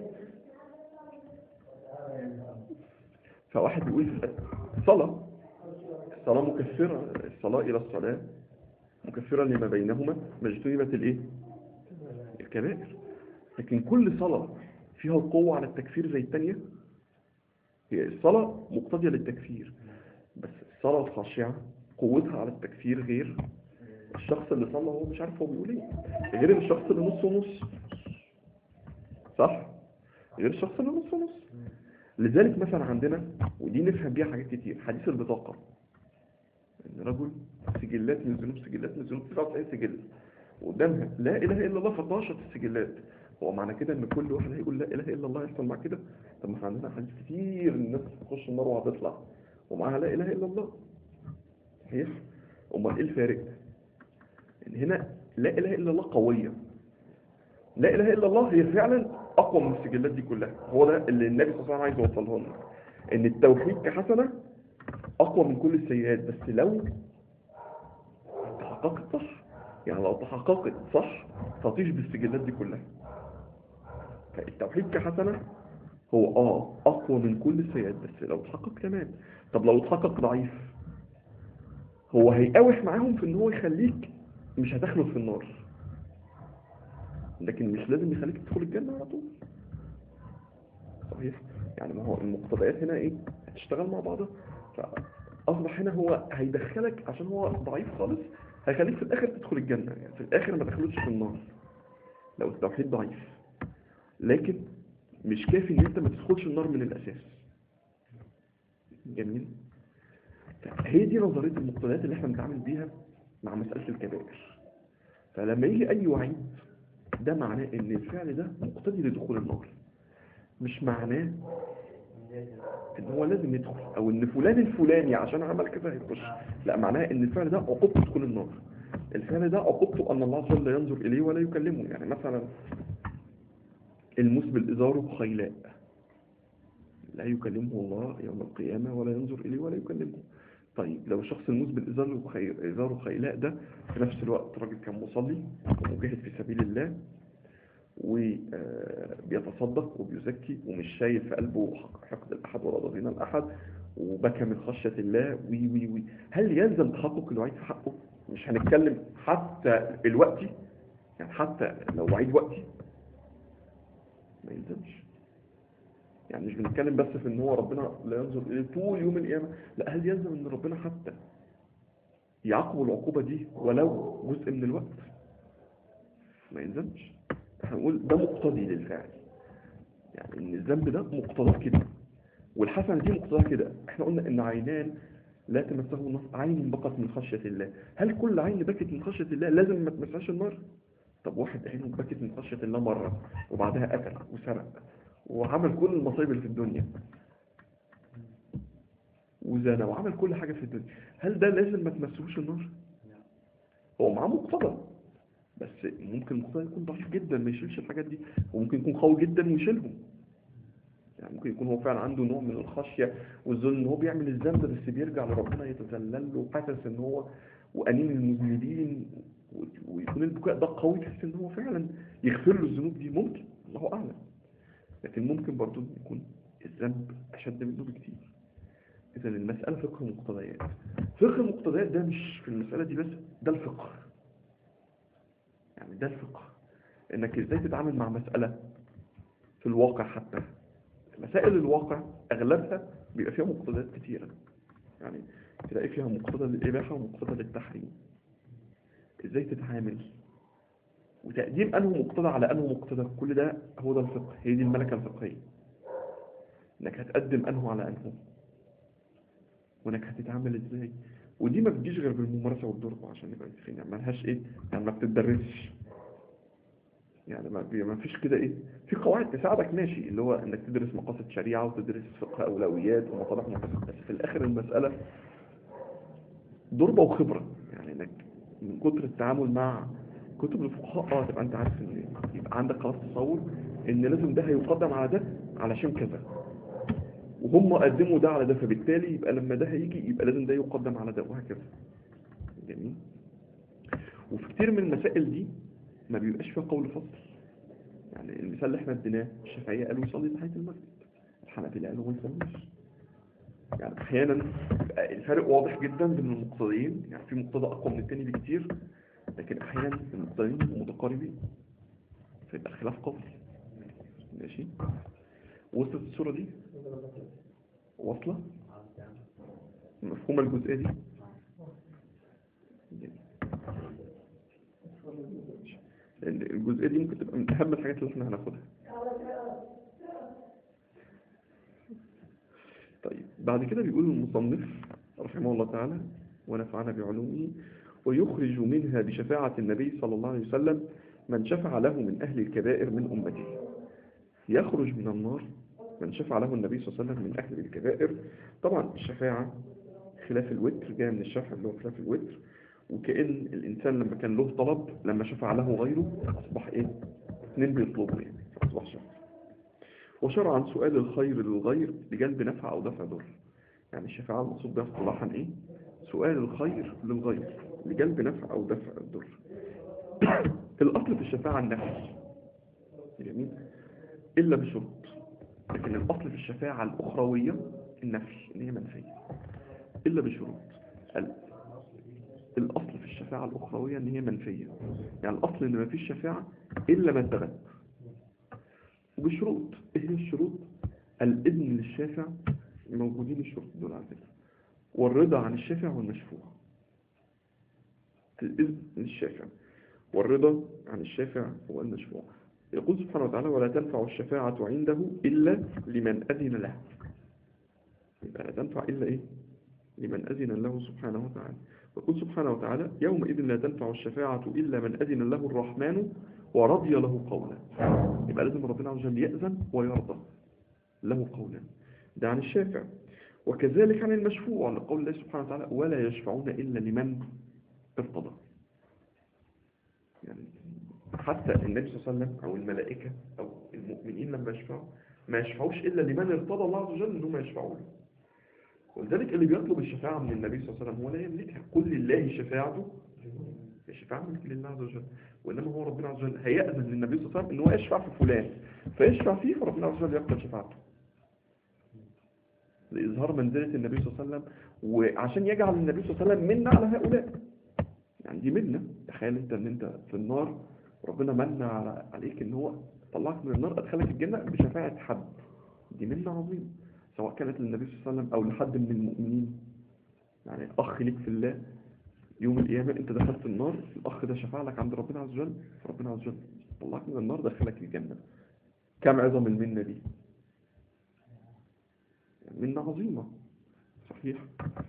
فواحد بيقول الصلاة الصلاة مكفرة الصلاة إلى الصلاة مكفرة لما بينهما ما اجتنبت الإيه؟ الكبائر لكن كل صلاة فيها القوة على التكفير زي التانية هي الصلاة مقتضية للتكفير بس الصلاة الخاشعة قوتها على التكفير غير الشخص اللي صلى هو مش عارف هو بيقول ايه غير الشخص اللي نص ونص صح غير الشخص اللي نص ونص لذلك مثلا عندنا ودي نفهم بيها حاجات كتير حديث البطاقة ان رجل سجلات من الذنوب سجلات من الذنوب 99 سجل وقدامها لا اله الا الله فطاشت السجلات هو معنى كده ان كل واحد هيقول لا اله الا الله يحصل معاه كده طب ما احنا عندنا حديث كتير الناس تخش النار وهتطلع ومعاها لا اله الا الله صحيح امال ايه الفارق ان هنا لا اله الا الله قويه لا اله الا الله هي فعلا اقوى من السجلات دي كلها هو ده اللي النبي صلى الله عليه وسلم عايز يوصله لنا ان التوحيد كحسنه اقوى من كل السيئات بس لو تحققت صح يعني لو تحققت صح تطيش بالسجلات دي كلها فالتوحيد كحسنه هو اه اقوى من كل السيئات بس لو تحقق تمام طب لو تحقق ضعيف هو هيقاوح معاهم في ان هو يخليك مش هتخلد في النار لكن مش لازم يخليك تدخل الجنة على طول صحيح يعني ما هو المقتضيات هنا ايه هتشتغل مع بعضها فاصبح هنا هو هيدخلك عشان هو ضعيف خالص هيخليك في الاخر تدخل الجنة يعني في الاخر ما تدخلش في النار لو التوحيد ضعيف لكن مش كافي ان انت ما تدخلش النار من الاساس جميل هي دي نظرية المقتضيات اللي احنا بنتعامل بيها مع مسألة الكبائر فلما يجي أي وعيد ده معناه إن الفعل ده مقتضي لدخول النار مش معناه ان هو لازم يدخل او ان فلان الفلاني عشان عمل كذا هيخش لا معناها ان الفعل ده عقوبته دخول النار الفعل ده عقوبته ان الله عز وجل ينظر اليه ولا يكلمه يعني مثلا المسبل ازاره خيلاء لا يكلمه الله يوم القيامة ولا ينظر إليه ولا يكلمه طيب لو الشخص المسبل إزاره خي- إزاره خيلاء ده في نفس الوقت راجل كان مصلي ومجاهد في سبيل الله وبيتصدق وبيزكي ومش شايل في قلبه حق- حقد الأحد ولا ضغينة الأحد وبكى من خشية الله وي وي وي هل يلزم تحقق الوعيد في حقه؟ مش هنتكلم حتى الوقتي يعني حتى لو وعيد وقتي ما يلزمش يعني مش بنتكلم بس في ان هو ربنا لا ينظر اليه طول يوم القيامه لا هل يلزم ان ربنا حتى يعاقب العقوبه دي ولو جزء من الوقت ما يلزمش احنا نقول ده مقتضي للفعل يعني ان الذنب ده مقتضاه كده والحسنه دي مقتضاه كده احنا قلنا ان عينان لا تمسه النار عين بقت من خشيه الله هل كل عين بكت من خشيه الله لازم ما تمسهاش النار طب واحد عينه بكت من خشيه الله مره وبعدها قتل وسرق وعمل كل المصايب اللي في الدنيا وزنى وعمل كل حاجة في الدنيا هل ده لازم ما تمسهوش النار هو معاه مقتضى بس ممكن المقتضى يكون ضعيف جدا ما يشيلش الحاجات دي وممكن يكون قوي جدا ويشيلهم يعني ممكن يكون هو فعلا عنده نوع من الخشية والذل ان هو بيعمل الذنب بس بيرجع لربنا يتذلل له وحاسس ان هو وأنين المذنبين و- ويكون البكاء ده قوي تحس ان هو فعلا يغفر له الذنوب دي ممكن الله اعلم لكن ممكن برضو يكون الذنب أشد منه بكتير إذا المسألة فقه مقتضيات فقه المقتضيات ده مش في المسألة دي بس ده الفقه يعني ده الفقه إنك إزاي تتعامل مع مسألة في الواقع حتى مسائل الواقع أغلبها بيبقى فيها مقتضيات كتيرة يعني تلاقي فيها مقتضى للإباحة ومقتضى للتحريم إزاي تتعامل وتقديم أنه مقتضى على أنه مقتضى كل ده هو ده الفقه هي دي الملكة الفقهية انك هتقدم أنه على أنه وانك هتتعامل ازاي ودي ما بتجيش غير بالممارسة والضرب عشان نبقى متفقين يعني ملهاش ايه يعني ما بتدرسش يعني ما, بي- ما فيش كده ايه في قواعد تساعدك ماشي اللي هو انك تدرس مقاصد شريعة وتدرس فقه اولويات ومصالح ومفاسد بس في الاخر المسألة ضربة وخبرة يعني انك من كتر التعامل مع كتب الفقهاء اه تبقى انت عارف ان يبقى عندك خلاص تصور ان لازم ده هيقدم على ده علشان كذا وهم قدموا ده على ده فبالتالي يبقى لما ده هيجي يبقى لازم ده يقدم على ده وهكذا جميل وفي كتير من المسائل دي ما بيبقاش فيها قول فصل يعني المثال اللي احنا اديناه الشافعية قالوا يصلي تحية المسجد الحنفية قالوا ما يصليش يعني احيانا بيبقى الفرق واضح جدا بين المقتضيين يعني في مقتضى اقوى من التاني بكتير لكن احيانا المقتضيين بيبقوا متقاربين فيبقى الخلاف قوي ماشي وصلت الصورة دي واصلة مفهومة الجزئية دي جميل. لأن الجزئية دي ممكن تبقى من أهم الحاجات اللي احنا هناخدها طيب بعد كده بيقول المصنف رحمه الله تعالى ونفعنا بعلومه ويخرج منها بشفاعة النبي صلى الله عليه وسلم من شفع له من أهل الكبائر من أمته يخرج من النار من شفع له النبي صلى الله عليه وسلم من أهل الكبائر طبعا الشفاعة خلاف الوتر جاء من الشفع اللي هو خلاف الوتر وكأن الإنسان لما كان له طلب لما شفع له غيره أصبح إيه اثنين بيطلبوا يعني فأصبح شفع وشرعا سؤال الخير للغير لجلب نفع أو دفع ضر يعني الشفاعة المقصود بها اصطلاحا إيه سؤال الخير للغير لجلب نفع أو دفع الضر الأصل في الشفاعة النفي جميل إلا بشروط لكن الأصل في الشفاعة الأخروية النفي إن هي منفية إلا بشروط ال- الأصل في الشفاعة الأخروية إن هي منفية يعني الأصل إن ما فيش شفاعة إلا ما ثبت وبشروط إيه هي الشروط الإذن للشافع موجودين الشروط دول على فكرة والرضا عن الشافع والمشفوع الإذن للشافع والرضا عن الشافع والمشفوع يقول سبحانه وتعالى ولا تنفع الشفاعة عنده إلا لمن أذن له يبقى لا تنفع إلا إيه لمن أذن له سبحانه وتعالى ويقول سبحانه وتعالى يومئذ لا تنفع الشفاعة إلا من أذن له الرحمن ورضي له قولا يبقى لازم ربنا عز وجل يأذن ويرضى له قولا ده عن الشافع وكذلك عن المشفوع لقول الله سبحانه وتعالى ولا يشفعون إلا لمن ارتضى يعني حتى النبي صلى الله عليه وسلم أو الملائكة أو المؤمنين لما يشفعوا ما يشفعوش إلا لمن ارتضى الله عز وجل إنهم يشفعوا له ولذلك اللي بيطلب الشفاعة من النبي صلى الله عليه وسلم هو لا يملكها كل لله شفاعته الشفاعة ملك لله عز وجل وإنما هو ربنا عز وجل هيأذن للنبي صلى الله عليه وسلم إن هو يشفع في فلان فيشفع فيه فربنا عز وجل يقبل شفاعته لإظهار منزلة النبي صلى الله عليه وسلم وعشان يجعل النبي صلى الله عليه وسلم منا على هؤلاء يعني دي منة تخيل انت ان انت في النار ربنا من على عليك ان هو طلعك من النار ادخلك الجنة بشفاعة حد دي منة عظيمة سواء كانت للنبي صلى الله عليه وسلم او لحد من المؤمنين يعني اخ ليك في الله يوم القيامة انت دخلت النار الاخ ده شفع لك عند ربنا عز وجل فربنا عز وجل طلعك من النار دخلك الجنة كم عظم المنة دي منة عظيمة صحيح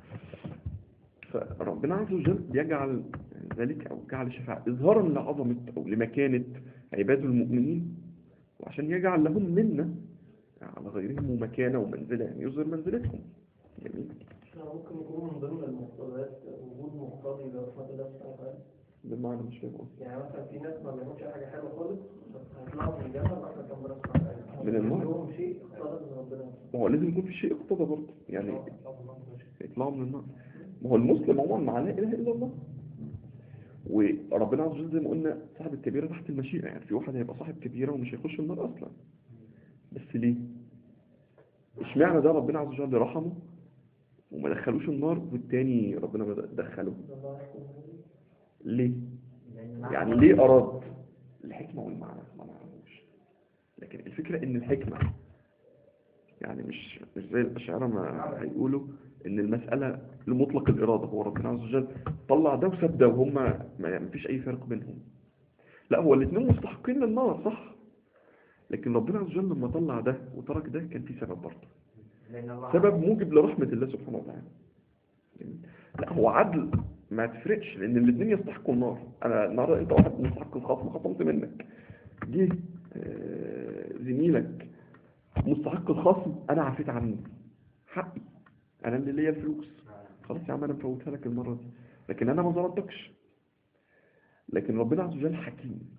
فربنا عز وجل يجعل ذلك أو جعل الشفاعة إظهارا لعظمة أو لمكانة عباد المؤمنين وعشان يجعل لهم منة على غيرهم مكانة ومنزلة يعني يظهر منزلتهم جميل ممكن يكون من ضمن المقتضيات وجود مقتضي لرحمة الله سبحانه وتعالى بمعنى مش فاهم قصدي. يعني مثلا في ناس ما بيعملوش أي حاجة حلوة خالص بس هيطلعوا من الجنة برحمة ربنا سبحانه وتعالى من النار. لهم شيء اقتضى من ربنا ما هو لازم يكون في شيء اقتضى برضه يعني يطلعوا من النار ما هو المسلم عموما معناه اله الا الله وربنا عز وجل زي ما قلنا صاحب الكبيره تحت المشيئه يعني في واحد هيبقى صاحب كبيره ومش هيخش النار اصلا بس ليه اشمعنى ده ربنا عز وجل رحمه وما دخلوش النار والتاني ربنا ما دخله الله يحكم به. ليه لأن يعني ليه أراد الحكمة والمعنى ما نعرفوش لكن الفكرة إن الحكمة يعني مش مش زي الأشاعرة ما هيقولوا إن المسألة لمطلق الإرادة هو ربنا عز وجل طلع ده وساب ده وهم ما ما فيش أي فرق بينهم لا هو الاثنين مستحقين للنار صح لكن ربنا عز وجل لما طلع ده وترك ده كان في سبب برضه لأن الله سبب موجب لرحمة الله سبحانه وتعالى جميل. لا هو عدل ما تفرقش لان الاثنين يستحقوا النار انا النهارده انت واحد مستحق الخصم خصمت منك جه آه، زميلك مستحق الخصم انا عفيت عنه حقي انا اللي ليا الفلوس خلاص يا عم انا مفوتها لك المره دي لكن انا ما ظلمتكش لكن ربنا عز وجل حكيم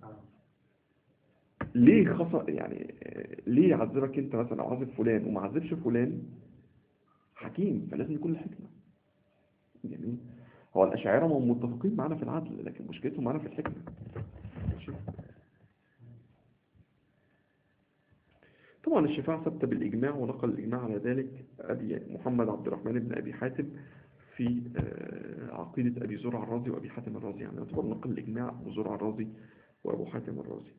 ليه خص يعني آه، ليه عذبك انت مثلا او عذب فلان وما عذبش فلان حكيم فلازم يكون الحكمه جميل هو الأشاعرة ما هم متفقين معانا في العدل لكن مشكلتهم معانا في الحكمة ماشي. طبعا الشفاعة ثابتة بالإجماع ونقل الإجماع على ذلك أبي محمد عبد الرحمن بن أبي حاتم في آه، عقيدة أبي زرع الرازي وأبي حاتم الرازي يعني يعتبر نقل الإجماع أبو زرع الرازي وأبو حاتم الرازي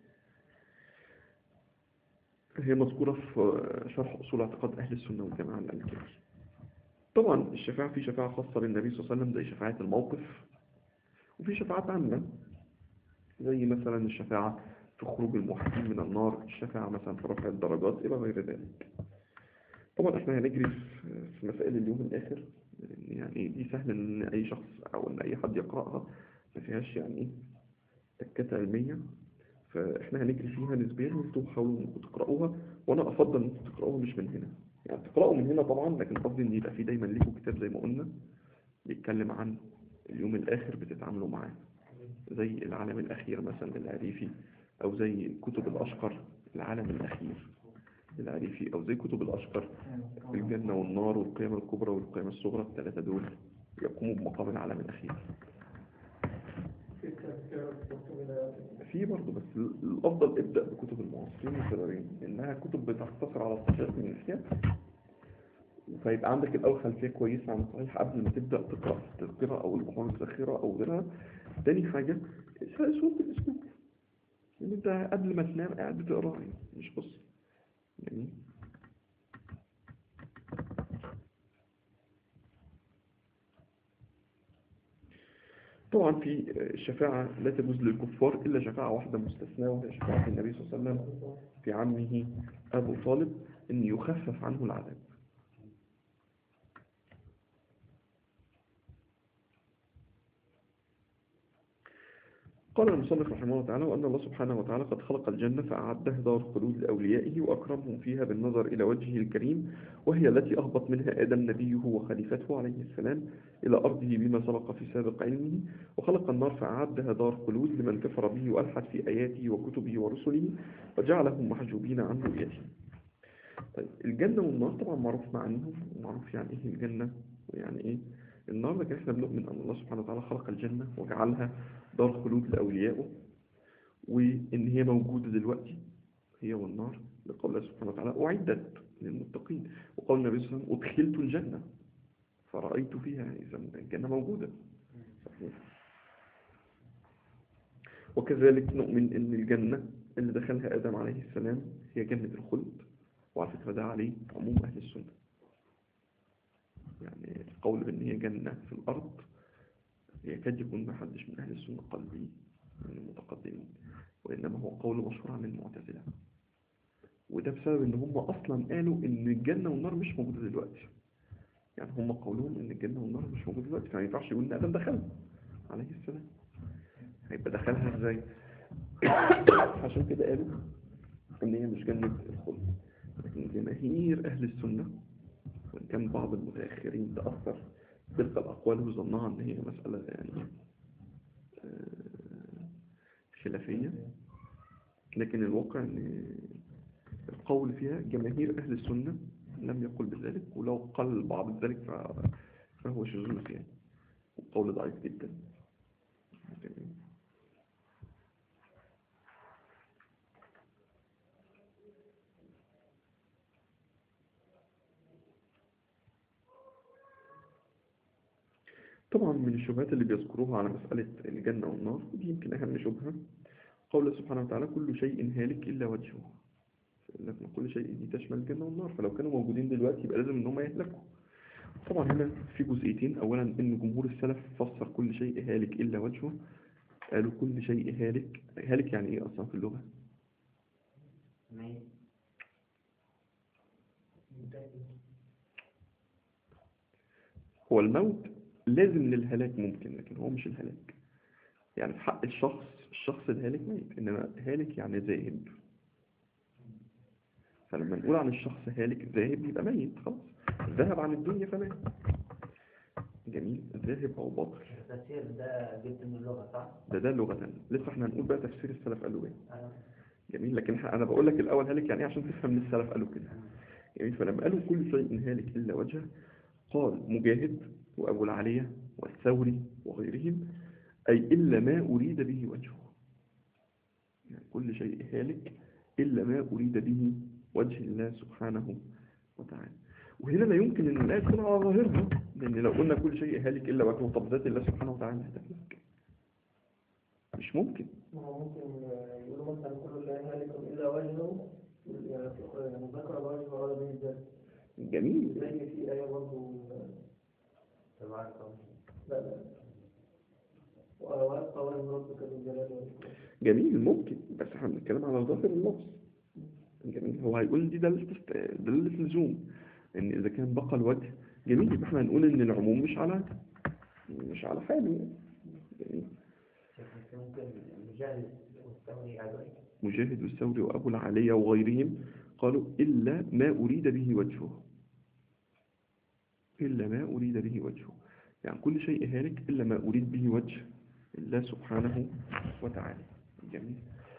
هي مذكورة في آه، شرح أصول اعتقاد أهل السنة والجماعة الأمريكي طبعا الشفاعة في شفاعة خاصة بالنبي صلى الله عليه وسلم زي شفاعة الموقف وفي شفاعات عامة زي مثلا الشفاعة في خروج الموحدين من النار الشفاعة مثلا في رفع الدرجات إلى غير ذلك طبعا احنا هنجري في- في مسائل اليوم الآخر لأن يعني دي سهل إن أي شخص أو إن أي حد يقرأها ما فيهاش يعني إيه تكات علمية فاحنا هنجري فيها نسبيا وانتم حاولوا انكم تقرأوها وأنا أفضل إنكم تقرأوها مش من هنا يعني تقرأوا من هنا طبعا لكن قصدي إن يبقى في دايما ليكم كتاب زي ما قلنا بيتكلم عن اليوم الآخر بتتعاملوا معاه زي العالم الأخير مثلا للعريفي أو زي كتب الأشقر العالم الأخير للعريفي أو زي كتب الأشقر الجنة والنار والقيامة الكبرى والقيامة الصغرى الثلاثة دول يقوموا بمقام العالم الأخير في كتاب مكتوب إلى في برضه بس ال- الأفضل ابدأ بكتب المعاصرين الصغيرين إنها كتب بتختصر على الصحيح من ناحية فيبقى عندك الأول خلفية كويسة عن الصحيح قبل ما تبدأ تقرأ في التذكرة أو البحور المتأخرة أو غيرها تاني حاجة اسلوب الأسلوب إن أنت قبل ما تنام قاعد بتقرأ يعني مش بص يعني طبعا في الشفاعة لا تجوز للكفار إلا شفاعة واحدة مستثناة وهي شفاعة النبي صلى الله عليه وسلم في عمه أبو طالب أن يخفف عنه العذاب قال المصنف رحمه الله تعالى وأن الله سبحانه وتعالى قد خلق الجنة فأعدها دار خلود لأوليائه وأكرمهم فيها بالنظر إلى وجهه الكريم وهي التي أهبط منها آدم نبيه وخليفته عليه السلام إلى أرضه بما سبق في سابق علمه وخلق النار فأعدها دار خلود لمن كفر به وألحد في آياته وكتبه ورسله وجعلهم محجوبين عن رؤيته طيب الجنة والنار طبعا معروف معنيهم ومعروف يعني إيه الجنة ويعني إيه النار لكن إحنا بنؤمن أن الله سبحانه وتعالى خلق الجنة وجعلها دار خلود لأوليائه وإن هي موجودة دلوقتي هي والنار لقول الله سبحانه وتعالى أعدت للمتقين وقال النبي صلى الله عليه وسلم أدخلت الجنة فرأيت فيها إذا الجنة موجودة صحيح وكذلك نؤمن أن الجنة اللي دخلها آدم عليه السلام هي جنة الخلد وعلى فكرة ده عليه عموم أهل السنة يعني القول بأن هي جنة في الأرض يكاد يكون ما حدش من أهل السنة قال به من المتقدمين وإنما هو قول مشهور عن المعتزلة وده بسبب إن هم أصلا قالوا إن الجنة والنار مش موجودة دلوقتي يعني هم قولهم إن الجنة والنار مش موجودة دلوقتي فما ينفعش يقول إن آدم دخلها عليه السلام هيبقى دخلها إزاي عشان كده قالوا إن هي مش جنة الخلد لكن جماهير أهل السنة وإن كان بعض المتأخرين تأثر تلك الأقوال وظنها أن هي مسألة يعني آه، خلافية لكن الواقع أن القول فيها جماهير أهل السنة لم يقل بذلك ولو قال بعض ذلك ف- فهو شذوذ يعني وقول ضعيف جدا طبعا من الشبهات اللي بيذكروها على مسألة الجنة والنار ودي يمكن أهم شبهة قول سبحانه وتعالى كل شيء هالك إلا وجهه لكن كل شيء دي تشمل الجنة والنار فلو كانوا موجودين دلوقتي يبقى لازم إن هم يهلكوا طبعا هنا في جزئيتين أولا إن جمهور السلف فسر كل شيء هالك إلا وجهه قالوا كل شيء هالك هالك يعني إيه أصلا في اللغة ميت هو الموت لازم للهلاك ممكن لكن هو مش الهلاك يعني في حق الشخص الشخص الهالك ميت إنما هالك يعني ذاهب فلما نقول عن الشخص هالك ذاهب يبقى ميت خلاص ذهب عن الدنيا فمات جميل ذاهب أو باطل التفسير ده جبت من اللغة صح؟ ده ده لغة لسه احنا هنقول بقى تفسير السلف قالوا ايه أيوة. جميل لكن ح- انا بقول لك الاول هالك يعني ايه عشان تفهم ان السلف قالوا كده جميل فلما قالوا كل شيء هالك الا وجهه قال مجاهد وابو العالية والثوري وغيرهم اي الا ما اريد به وجهه يعني كل شيء هالك الا ما اريد به وجه الله سبحانه وتعالى وهنا لا يمكن ان الايه تكون على ظاهرها لان لو قلنا كل شيء هالك الا وجهه طب ذات الله سبحانه وتعالى هتهلك مش ممكن ما هو ممكن آه، يقولوا مثلا كل شيء هالك إلا وجهه يعني يعني ذكر وجهه ولا به الذات جميل زي في آية برضه تبارك الله لا لا ويبقى وجه ربك ذو الجلال والإكرام جميل ممكن بس احنا بنتكلم على ظاهر اللفظ جميل هو هيقول دي دلالة است- دلالة لزوم ان اذا كان بقى الوجه جميل يبقى احنا هنقول ان العموم مش على مش على حاله جميل شيخ بس ممكن مجاهد والثوري هذول مجاهد والثوري وابو العالية وغيرهم قالوا الا ما اريد به وجهه الا ما اريد به وجهه يعني كل شيء هالك الا ما اريد به وجه الله سبحانه وتعالى جميل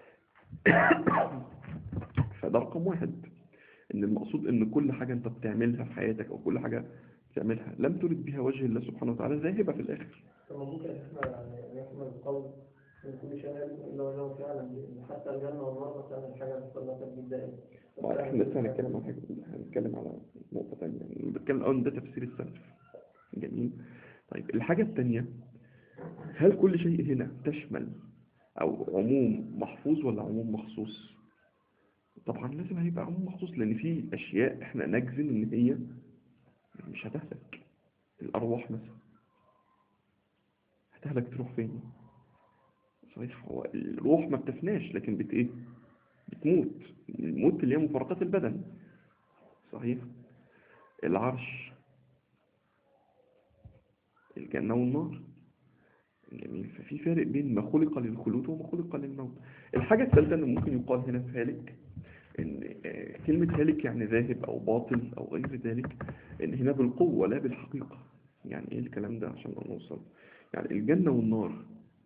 فده رقم واحد ان المقصود ان كل حاجة انت بتعملها في حياتك او كل حاجة بتعملها لم ترد بها وجه الله سبحانه وتعالى ذاهبة في الاخر طب ممكن احنا يعني نحمل القول من كل شيء هالك إلا وجهه فعلا لأن حتى الجنة والنار بتعمل حاجة مستقبلة جدا ما احنا لسه هنتكلم عن حاجة هنتكلم على نقطة تانية يعني بتكلم الأول ده تفسير السلف جميل طيب الحاجة التانية هل كل شيء هنا تشمل أو عموم محفوظ ولا عموم مخصوص طبعا لازم هيبقى عموم مخصوص لأن في أشياء احنا نجزم إن هي مش هتهلك الأرواح مثلا هتهلك تروح فين صحيح هو الروح ما بتفناش لكن بت ايه بتموت الموت اللي هي مفارقات البدن صحيح العرش الجنة والنار جميل ففي فارق بين ما خلق للخلود وما خلق للموت الحاجة الثالثة إن ممكن يقال هنا في هالك إن آه، كلمة هالك يعني ذاهب أو باطل أو غير ذلك إن هنا بالقوة لا بالحقيقة يعني إيه الكلام ده عشان نوصل يعني الجنة والنار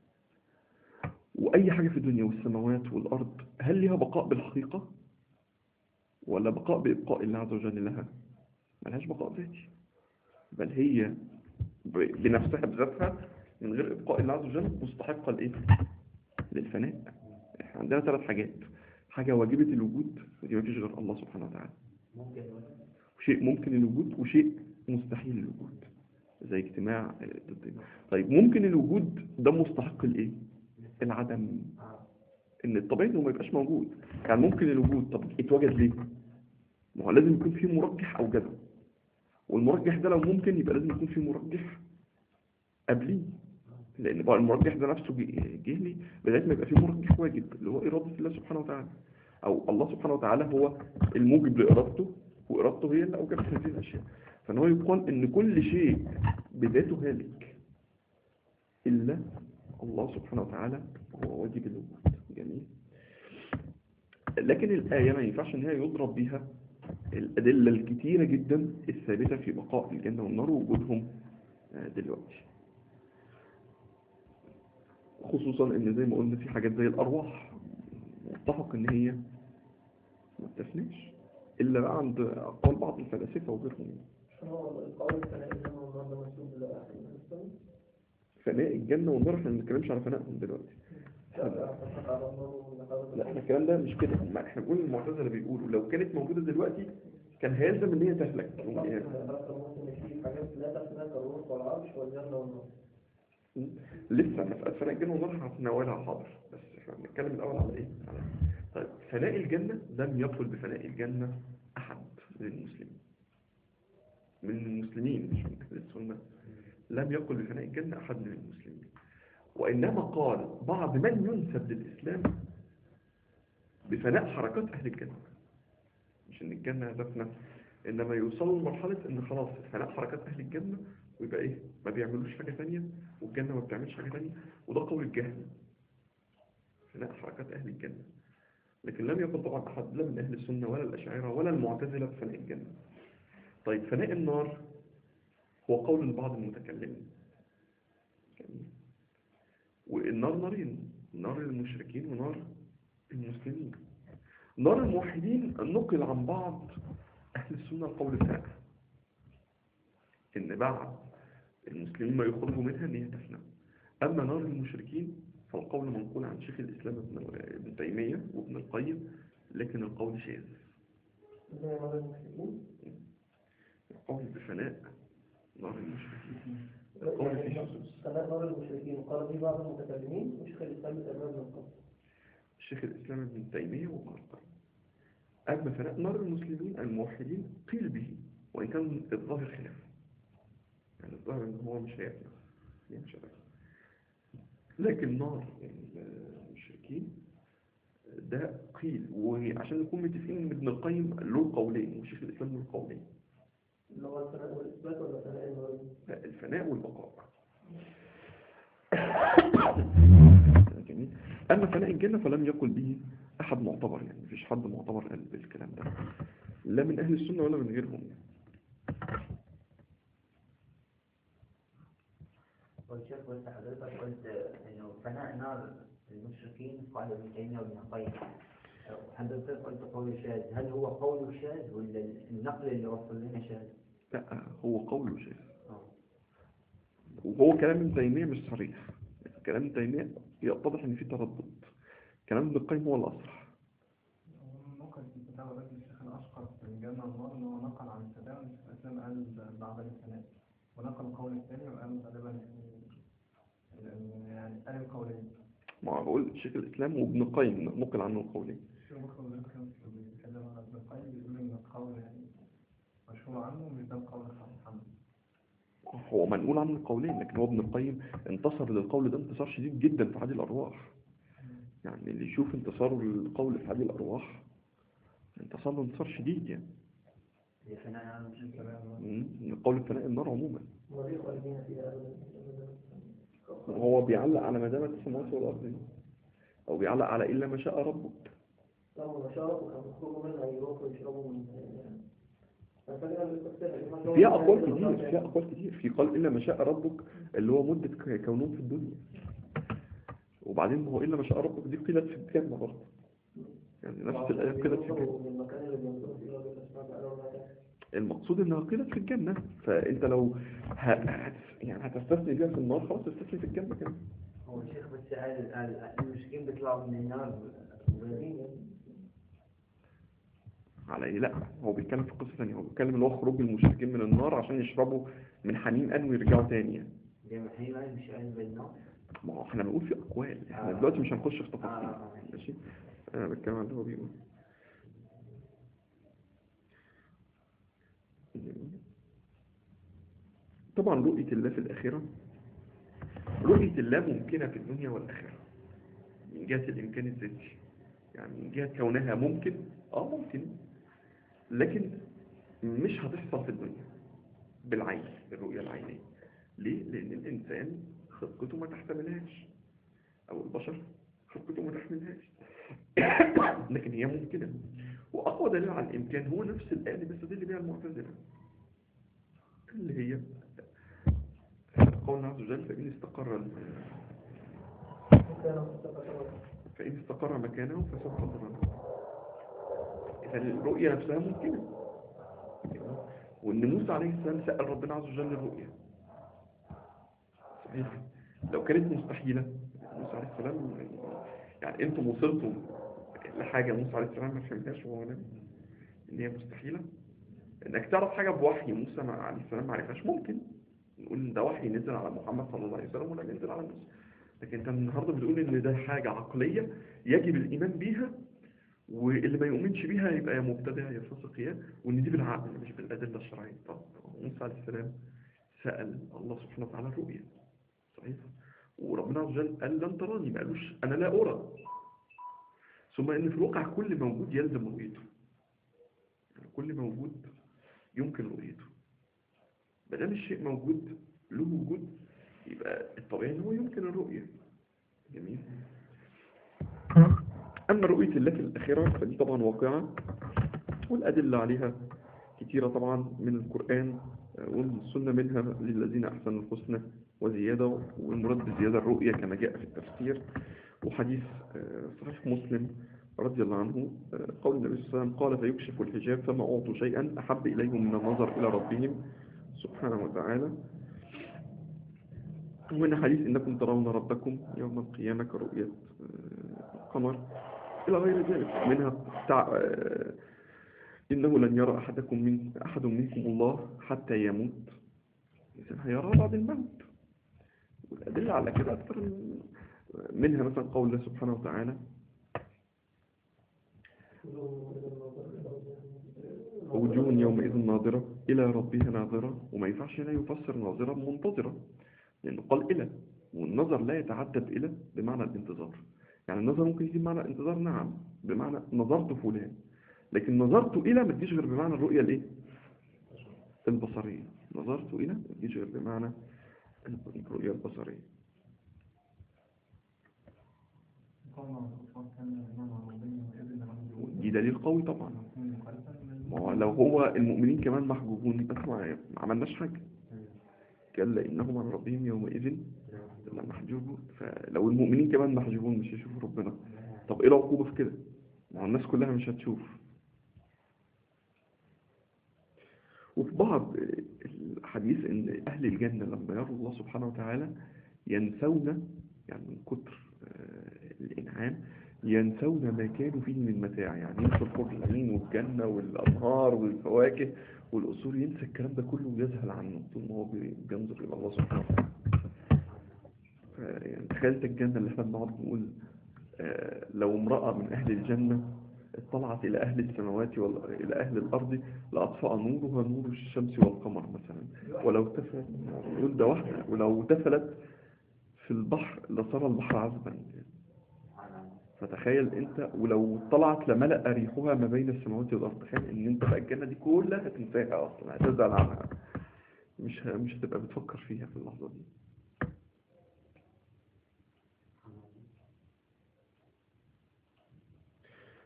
وأي حاجة في الدنيا والسماوات والأرض هل لها بقاء بالحقيقة ولا بقاء بإبقاء الله عز وجل لها ملهاش بقاء ذاتي بل هي ب- بنفسها بذاتها من غير إبقاء الله عز وجل مستحقة لإيه؟ للفناء إحنا عندنا ثلاث حاجات حاجة واجبة الوجود ودي ما فيش غير الله سبحانه وتعالى ممكن وشيء ممكن الوجود وشيء مستحيل الوجود زي اجتماع آه، ضد طيب ممكن الوجود ده مستحق الايه العدم آه. ان الطبيعي انه ما يبقاش موجود يعني ممكن الوجود طب اتوجد ليه ما هو لازم يكون فيه مرجح اوجده والمرجح ده لو ممكن يبقى لازم يكون فيه مرجح قبليه لان بقى المرجح ده نفسه جه جه لي بدايه ما يبقى فيه مرجح واجب اللي هو اراده الله سبحانه وتعالى او الله سبحانه وتعالى هو الموجب لارادته وارادته هي اللي اوجبت هذه الاشياء فان هو يقال ان كل شيء بذاته هالك الا الله سبحانه وتعالى هو واجب الوجود جميل لكن الآية ما ينفعش إن هي يضرب بها الأدلة الكتيرة جدا الثابتة في بقاء الجنة والنار ووجودهم آه، دلوقتي خصوصا إن زي ما قلنا في حاجات زي الأرواح متفق إن هي ما بتفناش إلا بقى عند أقوال بعض الفلاسفة وغيرهم هو القول الثاني إنه النهارده مسلوب لأحد المسلمين فناء الجنة والنار احنا ما بنتكلمش على فنائهم دلوقتي فقط على النار والنهار لا احنا الكلام ده مش كده ما احنا بنقول المعتزله بيقولوا لو كانت موجوده دلوقتي كان هيلزم ان هي تهلك يعني ممكن في حاجات لا تفنى كالروح والعرش والجنة والنار لسه مساله فناء الجنه والنار هتناولها حاضر بس احنا بنتكلم الاول على ايه على طيب فناء الجنه لم يقل بفناء الجنه احد من المسلمين من المسلمين مش من اهل السنه لم يقل بفناء الجنه احد من المسلمين وانما قال بعض من ينسب للاسلام بفناء حركات اهل الجنه مش ان الجنه هدفنا انما يوصلوا لمرحله ان خلاص فناء حركات اهل الجنه ويبقى ايه ما بيعملوش حاجه ثانيه والجنه ما بتعملش حاجه ثانيه وده قول الجهل فناء حركات اهل الجنه لكن لم يقل طبعا احد لا من اهل السنه ولا الاشاعره ولا المعتزله بفناء الجنه طيب فناء النار هو قول بعض المتكلمين جميل. والنار نارين نار المشركين ونار المسلمين نار الموحدين نقل عن بعض أهل السنة القول الثاني إن بعد المسلمين ما يخرجوا منها إن هي تفنى أما نار المشركين فالقول منقول عن شيخ الإسلام ابن ابن تيمية وابن القيم لكن القول شاذ زي نار المسلمين القول بفناء نار المشركين القول فيه يعني شذوذ فناء نار المشركين قال به بعض المتكلمين وشيخ الإسلام الإمام من قبل الشيخ الإسلام ابن تيمية وابن القيم أما فناء نار المسلمين الموحدين قيل به وإن كان الظاهر خلاف يعني الظاهر إن هو مش هيفنى هي مش هتفنى لكن نار المشركين ده قيل وعشان نكون متفقين إن ابن القيم له قولين وشيخ الإسلام له قولين اللي هو الفناء والإثبات ولا فناء النار لا، الفناء والبقاء جميل أما فناء الجنة فلم يقل به أحد معتبر يعني مفيش حد معتبر قال بالكلام ده لا من أهل السنة ولا من غيرهم يعني. والشيخ بس حضرتك قلت انه فناء نار المشركين قال ابن تيميه وابن القيم حضرتك قلت قول شاذ هل هو قول شاذ ولا النقل اللي وصل لنا شاذ؟ لا هو قوله شيء آه. وهو كلام ابن تيمية مش صريح كلام ابن تيمية يتضح إن فيه تردد كلام ابن القيم هو الأصح ممكن تتابع بس الشيخ الأشقر في الجنة والنار إن هو نقل عن السلام الشيخ الإسلام قال بعد الفناء ونقل القول الثاني وقال غالبا يعني قال القولين ما بقول شيخ الإسلام وابن القيم نقل عنه القولين الشيخ مخلص كان بيتكلم عن ابن القيم بيقول إن القول يعني مشهور عنه مش ده القول محمد هو منقول عنه القولين لكن هو ابن القيم انتصر للقول ده انتصار شديد جدا في عدي الأرواح يعني اللي يشوف انتصاره للقول في عدي الأرواح انتصر له انتصار شديد يعني هي فناء نار المشركين مم. القول في فناء النار عموما وليه خالدين فيها أبدا وهو بيعلق على مدامة السماوات والأرض أو بيعلق على إلا ما شاء ربك لما شربوا كانوا يخرجوا منها يروحوا يشربوا من أنا فاكر أنا بتفسرها دي، ما شاء فيها الله أقوال يعني كتير الله فيها أقوال كتير في قال إلا ما شاء ربك اللي هو مدة ك- كونهم في الدنيا وبعدين ما هو إلا ما شاء ربك دي قيلت في الجنة برضه يعني نفس الآيات قيلت في الجنة بيوصلوا من المكان اللي بينزلوا فيه ربنا سبحانه وتعالى وما تحت. المقصود انها قيلت في الجنة فانت لو ه... هت... يعني هتستثني بيها في النار خلاص استثني في الجنة كمان هو الشيخ بس قال قال المشركين بيطلعوا من النار على ايه لا هو بيتكلم في قصة ثانية هو بيتكلم اللي هو خروج المشركين من النار عشان يشربوا من حميم ان ويرجعوا تاني يعني زي ما الحين قال مش قال بالنار ما هو احنا بنقول في اقوال احنا آه. دلوقتي مش هنخش في آه، تفاصيل آه. ماشي انا بتكلم عن اللي هو بيقول طبعا رؤية الله في الآخرة رؤية الله ممكنة في الدنيا والآخرة من جهة الإمكان الذاتي يعني من جهة كونها ممكن اه ممكن لكن مش هتحصل في الدنيا بالعين الرؤية العينية ليه؟ لأن الإنسان خلقته ما تحتملهاش أو البشر خلقته ما تحملهاش لكن هي ممكنة وأقوى دليل على الإمكان هو نفس الآية اللي بيستدل بها المعتزلة اللي هي قول الله عز وجل فإن استقر ال- كان مستقر فإن استقر مكانه فسوف ترونه إذا الرؤية نفسها ممكنة وإن موسى عليه السلام سأل ربنا عز وجل الرؤية صحيح لو كانت مستحيلة موسى عليه السلام يعني أنتم وصلتم لحاجة موسى عليه السلام ما فهمتهاش وهو نبي إن هي مستحيلة إنك تعرف حاجة بوحي موسى ما- عليه السلام ما عرفهاش ممكن نقول إن ده وحي نزل على محمد صلى الله عليه وسلم ولم ينزل على موسى لكن انت النهارده بتقول ان ده حاجة عقلية يجب الإيمان بيها واللي ما يؤمنش بيها يبقى يا مبتدع يا فاسق يا وان دي بالعقل مش بالأدلة الشرعية طب موسى عليه السلام سأل الله سبحانه وتعالى الرؤية صحيح وربنا عز وجل قال لن تراني ما قالوش أنا لا أرى ثم إن في الواقع كل موجود يلزم رؤيته يعني كل موجود يمكن رؤيته ما دام الشيء موجود له وجود يبقى الطبيعي ان هو يمكن الرؤية جميل أما رؤية الله في الآخرة فدي طبعا واقعة والأدلة عليها كتيرة طبعا من القرآن آه، والسنة منها للذين أحسنوا الحسنى وزيادة والمراد بزيادة الرؤية كما جاء في التفسير وحديث آه، صحيح مسلم رضي الله عنه آه، قول النبي صلى الله عليه وسلم قال فيكشف الحجاب فما أعطوا شيئا أحب إليهم من النظر إلى ربهم سبحانه وتعالى ومن حديث إنكم ترون ربكم يوم القيامة كرؤية آه، القمر إلى غير ذلك منها تع... آه، إنه لن يرى أحدكم من أحد منكم الله حتى يموت إذن هيرى بعد الموت والأدلة على كده أكثر من- منها مثلا قول الله سبحانه وتعالى وجوه يومئذ ناظرة إلى ربها ناظرة وما ينفعش هنا يفسر ناظرة منتظرة لأنه قال إلى والنظر لا يتعدى بإلى بمعنى الانتظار يعني النظر ممكن يجي بمعنى الانتظار نعم بمعنى نظرت فلان لكن نظرت إلى ما تجيش غير بمعنى الرؤية الإيه؟ البصرية نظرت إلى ما تجيش غير بمعنى الرؤية البصرية قام الكفار كان إمام عربي وإذن عنده دي دليل قوي طبعا مخالفة ما هو لو هو المؤمنين كمان محجوبون بس ما ما عملناش حاجة كلا إنهم عن ربهم يومئذ لمحجوبون فلو المؤمنين كمان محجوبون مش هيشوفوا ربنا طب إيه العقوبة في كده؟ ما هو الناس كلها مش هتشوف وفي بعض الحديث إن أهل الجنة لما يروا الله سبحانه وتعالى ينسون يعني من كتر آه، الإنعام ينسون ما كانوا فيه من متاع يعني ينسوا الحور العين والجنة والأنهار والفواكه والأصول ينسى الكلام ده كله ويذهل عنه طول ما هو بي- بينظر إلى الله سبحانه وتعالى ف- يعني تخيلت الجنة اللي احنا بنقعد نقول آه، لو امرأة من أهل الجنة اطلعت إلى أهل السماوات وإلى أهل الأرض لأطفأ نورها نور الشمس والقمر مثلا ولو تفلت نقول ده واحدة ولو تفلت في البحر لصار البحر عذبا فتخيل انت ولو طلعت لملأ ريحها ما بين السماوات والارض تخيل ان انت بقى الجنه دي كلها هتنساها اصلا هتزعل عنها مش ه- مش هتبقى بتفكر فيها في اللحظه دي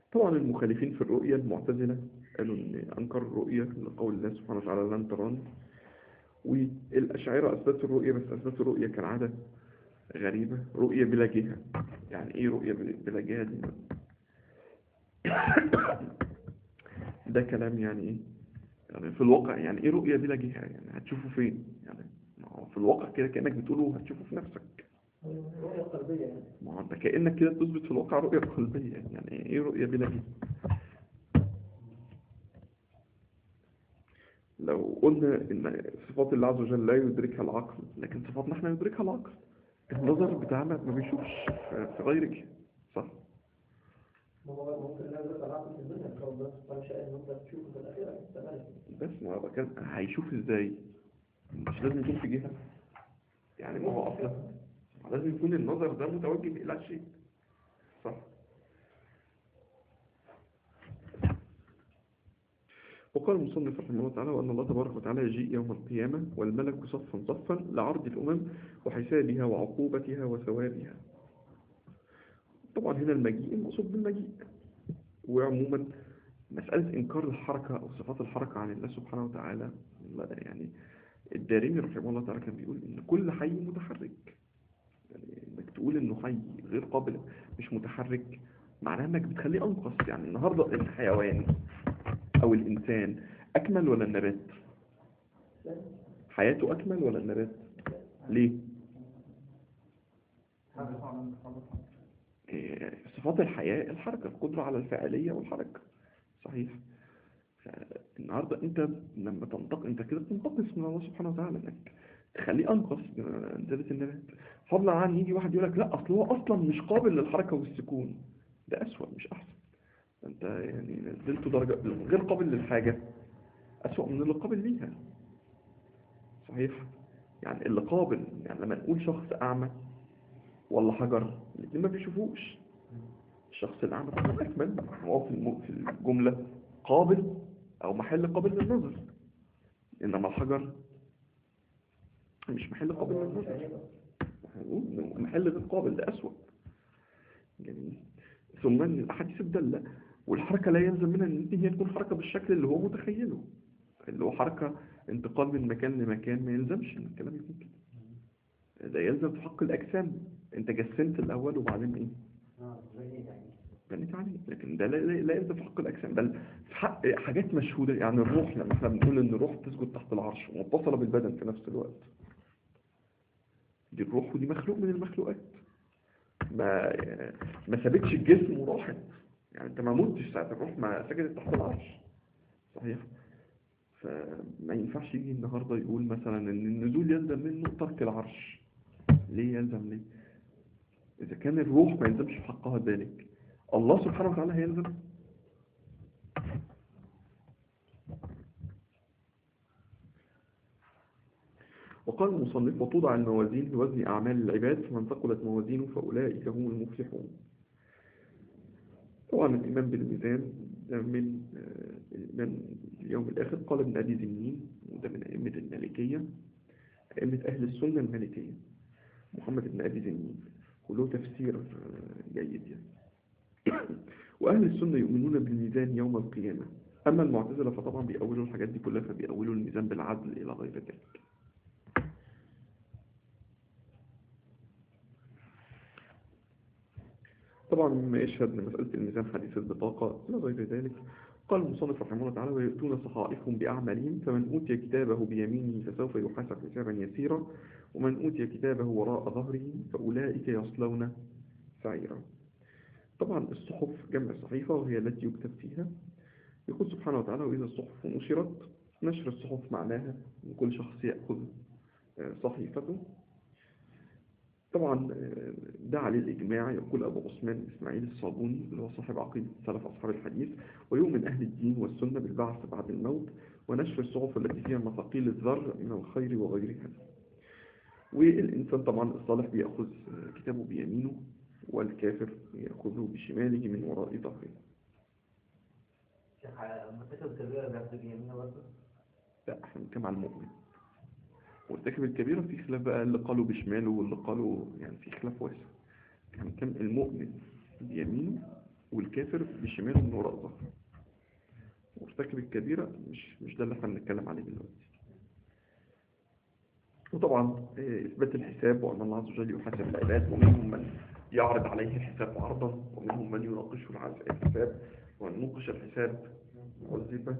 طبعا المخالفين في الرؤية المعتزلة قالوا إن أنكر الرؤية لقول الله سبحانه وتعالى لن تراني والأشاعرة أثبتوا الرؤية بس أثبتوا الرؤية كالعادة غريبة رؤية بلا جهة يعني إيه رؤية بلا جهة دي ده كلام يعني إيه يعني في الواقع يعني إيه رؤية بلا جهة يعني هتشوفه فين يعني ما هو في الواقع كده كأنك بتقوله هتشوفه في نفسك رؤية قلبية يعني ما هو انت كأنك كده بتثبت في الواقع رؤية قلبية يعني ايه رؤية بلا جهة لو قلنا ان صفات الله عز وجل لا يدركها العقل لكن صفاتنا احنا يدركها العقل النظر بتاعنا ما بيشوفش في في غير جهة صح ما هو ممكن الناس بتعرف في الدنيا لو بس ما شاء ان انت تشوفه في الاخيره تمام بس ما هو كان هيشوف ازاي مش لازم يكون في جهة يعني ما هو اصلا لازم يكون النظر ده متوجه الى شيء صح وقال المصنف رحمه الله تعالى وأن الله تبارك وتعالى يجيء يوم القيامة والملك صفا صفا لعرض الأمم وحسابها وعقوبتها وثوابها طبعا هنا المجيء المقصود بالمجيء وعموما مسألة إنكار الحركة أو صفات الحركة عن الله سبحانه وتعالى لا يعني الدارمي رحمه الله تعالى كان بيقول إن كل حي متحرك يعني إنك تقول إنه حي غير قابل مش متحرك معناها إنك بتخليه أنقص يعني النهاردة الحيوان أو الإنسان أكمل ولا النبات حياته أكمل ولا النبات ليه إيه، صفات الحياة الحركة القدرة على الفعالية والحركة صحيح النهاردة انت لما تنتق انت كده بتنتقص من الله سبحانه وتعالى انك تخليه انقص منزلة النبات فضلا عن يجي واحد يقول لك لا اصل هو اصلا مش قابل للحركة والسكون ده اسوأ مش احسن انت يعني نزلته درجة غير قابل للحاجة اسوأ من اللي قابل ليها صحيح يعني اللي قابل يعني لما نقول شخص اعمى ولا حجر الاثنين ما بيشوفوش الشخص الأعمى طبعا أكمل هو في الم- في الجملة قابل أو محل قابل للنظر إنما الحجر مش محل قابل للنظر هنقول محل غير قابل ده أسوأ جميل ثم إن الأحاديث الدالة والحركة لا يلزم منها إن هي تكون حركة بالشكل اللي هو متخيله اللي هو حركة انتقال من مكان لمكان ما يلزمش إن الكلام يكون كده ده يلزم في حق الأجسام انت جسمت الأول وبعدين ايه بنيت عليه لكن ده لا, لا, لا يلزم في حق الأجسام بل في حق حاجات مشهودة يعني الروح لما احنا بنقول ان الروح تسجد تحت العرش ومتصلة بالبدن في نفس الوقت دي الروح ودي مخلوق من المخلوقات ما ما سابتش الجسم وراحت يعني انت ما متش ساعة الروح ما سجدت تحت العرش صحيح فما ينفعش يجي النهاردة يقول مثلا ان النزول يلزم منه ترك العرش ليه يلزم ليه إذا كان الروح ما يلزمش في حقها ذلك الله سبحانه وتعالى هيلزم وقال المصنف وتوضع الموازين لوزن أعمال العباد فمن ثقلت موازينه فأولئك هم المفلحون طبعا الإيمان بالميزان ده من آه، الإيمان اليوم الآخر قال ابن أبي زمين وده من أئمة المالكية أئمة أهل السنة المالكية محمد بن أبي زمين وله تفسير آه، جيد يعني وأهل السنة يؤمنون بالميزان يوم القيامة أما المعتزلة فطبعا بيأولوا الحاجات دي كلها فبيأولوا الميزان بالعدل إلى غير ذلك طبعا مما يشهد من مسألة الميزان حديث البطاقة إلى غير ذلك قال المصنف رحمه الله تعالى ويؤتون صحائفهم بأعمالهم فمن أوتي كتابه بيمينه فسوف يحاسب حسابا يسيرا ومن أوتي كتابه وراء ظهره فأولئك يصلون سعيرا طبعا الصحف جمع صحيفة وهي التي يكتب فيها يقول سبحانه وتعالى وإذا الصحف نشرت نشر الصحف معناها أن كل شخص يأخذ آه، صحيفته طبعا آه، ده عليه الإجماع يقول أبو عثمان إسماعيل الصابوني اللي هو صاحب عقيدة سلف أصحاب الحديث ويؤمن أهل الدين والسنة بالبعث بعد الموت ونشر الصحف التي فيها مثاقيل الذر من الخير وغيرها والإنسان طبعا الصالح بيأخذ آه، كتابه بيمينه والكافر يأخذه بشماله من وراء ظهره شيخ مرتكب الكبيرة بياخد بيمينه برضه لا احنا بنتكلم على المؤمن مرتكب الكبيرة في خلاف بقى اللي قالوا بشماله واللي قالوا يعني في خلاف واسع يعني كم المؤمن بيمينه والكافر بشماله من وراء ظهره مرتكب الكبيرة مش مش ده اللي احنا بنتكلم عليه دلوقتي وطبعا آه، إثبات الحساب وأن الله عز وجل يحاسب العباد ومنهم من يعرض عليه الحساب عرضا ومنهم من يناقشه العز- الحساب ومن نوقش الحساب عذب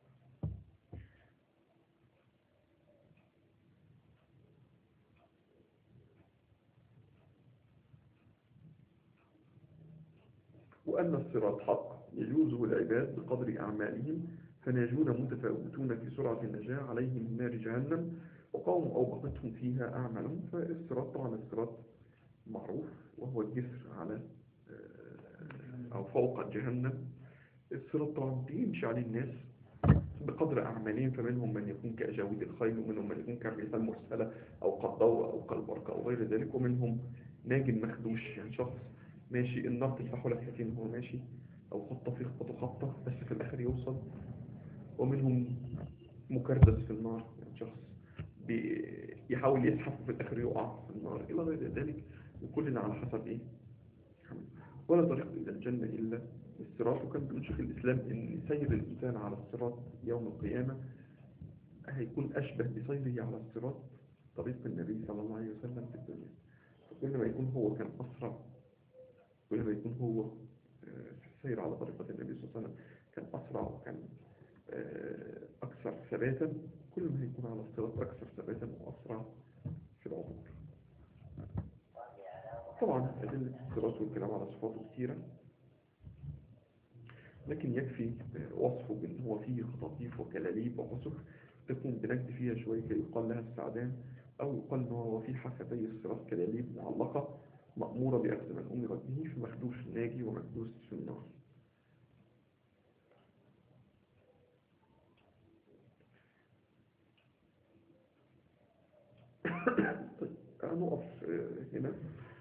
وأن الصراط حق يجوزه العباد بقدر أعمالهم فناجون متفاوتون في سرعة النجاة عليهم من نار جهنم وقوم أوبقتهم فيها أعمالهم فالصراط طبعا الصراط معروف وهو الجسر على آه، أو فوق جهنم الصراط طبعا بيمشي عليه الناس بقدر أعمالهم فمنهم من يكون كأجاويد الخيل ومنهم من يكون كالريح المرسلة أو كالضوء أو كالبركة أو غير ذلك ومنهم ناج مخدوش يعني شخص ماشي النار تلفحه لفحتين وهو ماشي أو خطة في خطة خطة بس في الآخر يوصل ومنهم مكردس في النار يعني شخص بي- يحاول يزحف وفي الآخر يقع في النار إلى غير ذلك وكلنا على حسب إيه ولا طريق إلى الجنة إلا الصراط وكان بيقول شيخ الإسلام إن سير الإنسان على الصراط يوم القيامة هيكون أشبه بسيره على الصراط طريق النبي صلى الله عليه وسلم في الدنيا كل ما يكون هو كان أسرع كل ما يكون هو آه، في السير على طريقة النبي صلى الله عليه وسلم كان أسرع وكان آه، أكثر ثباتا كل ما يكون على الصراط أكثر ثباتا وأسرع في العبور طبعا أدلة الصراط والكلام على صفاته كثيرة لكن يكفي آه، وصفه بأن هو فيه خطاطيف وكلاليب وقصف تكون بنجد فيها شوية كي يقال لها السعدان أو يقال أنه هو في حفتي الصراط كلاليب معلقة مأمورة بأخذ من أمرت به في مخدوش ناجي ومكدوس في النار طيب هنقف آه، هنا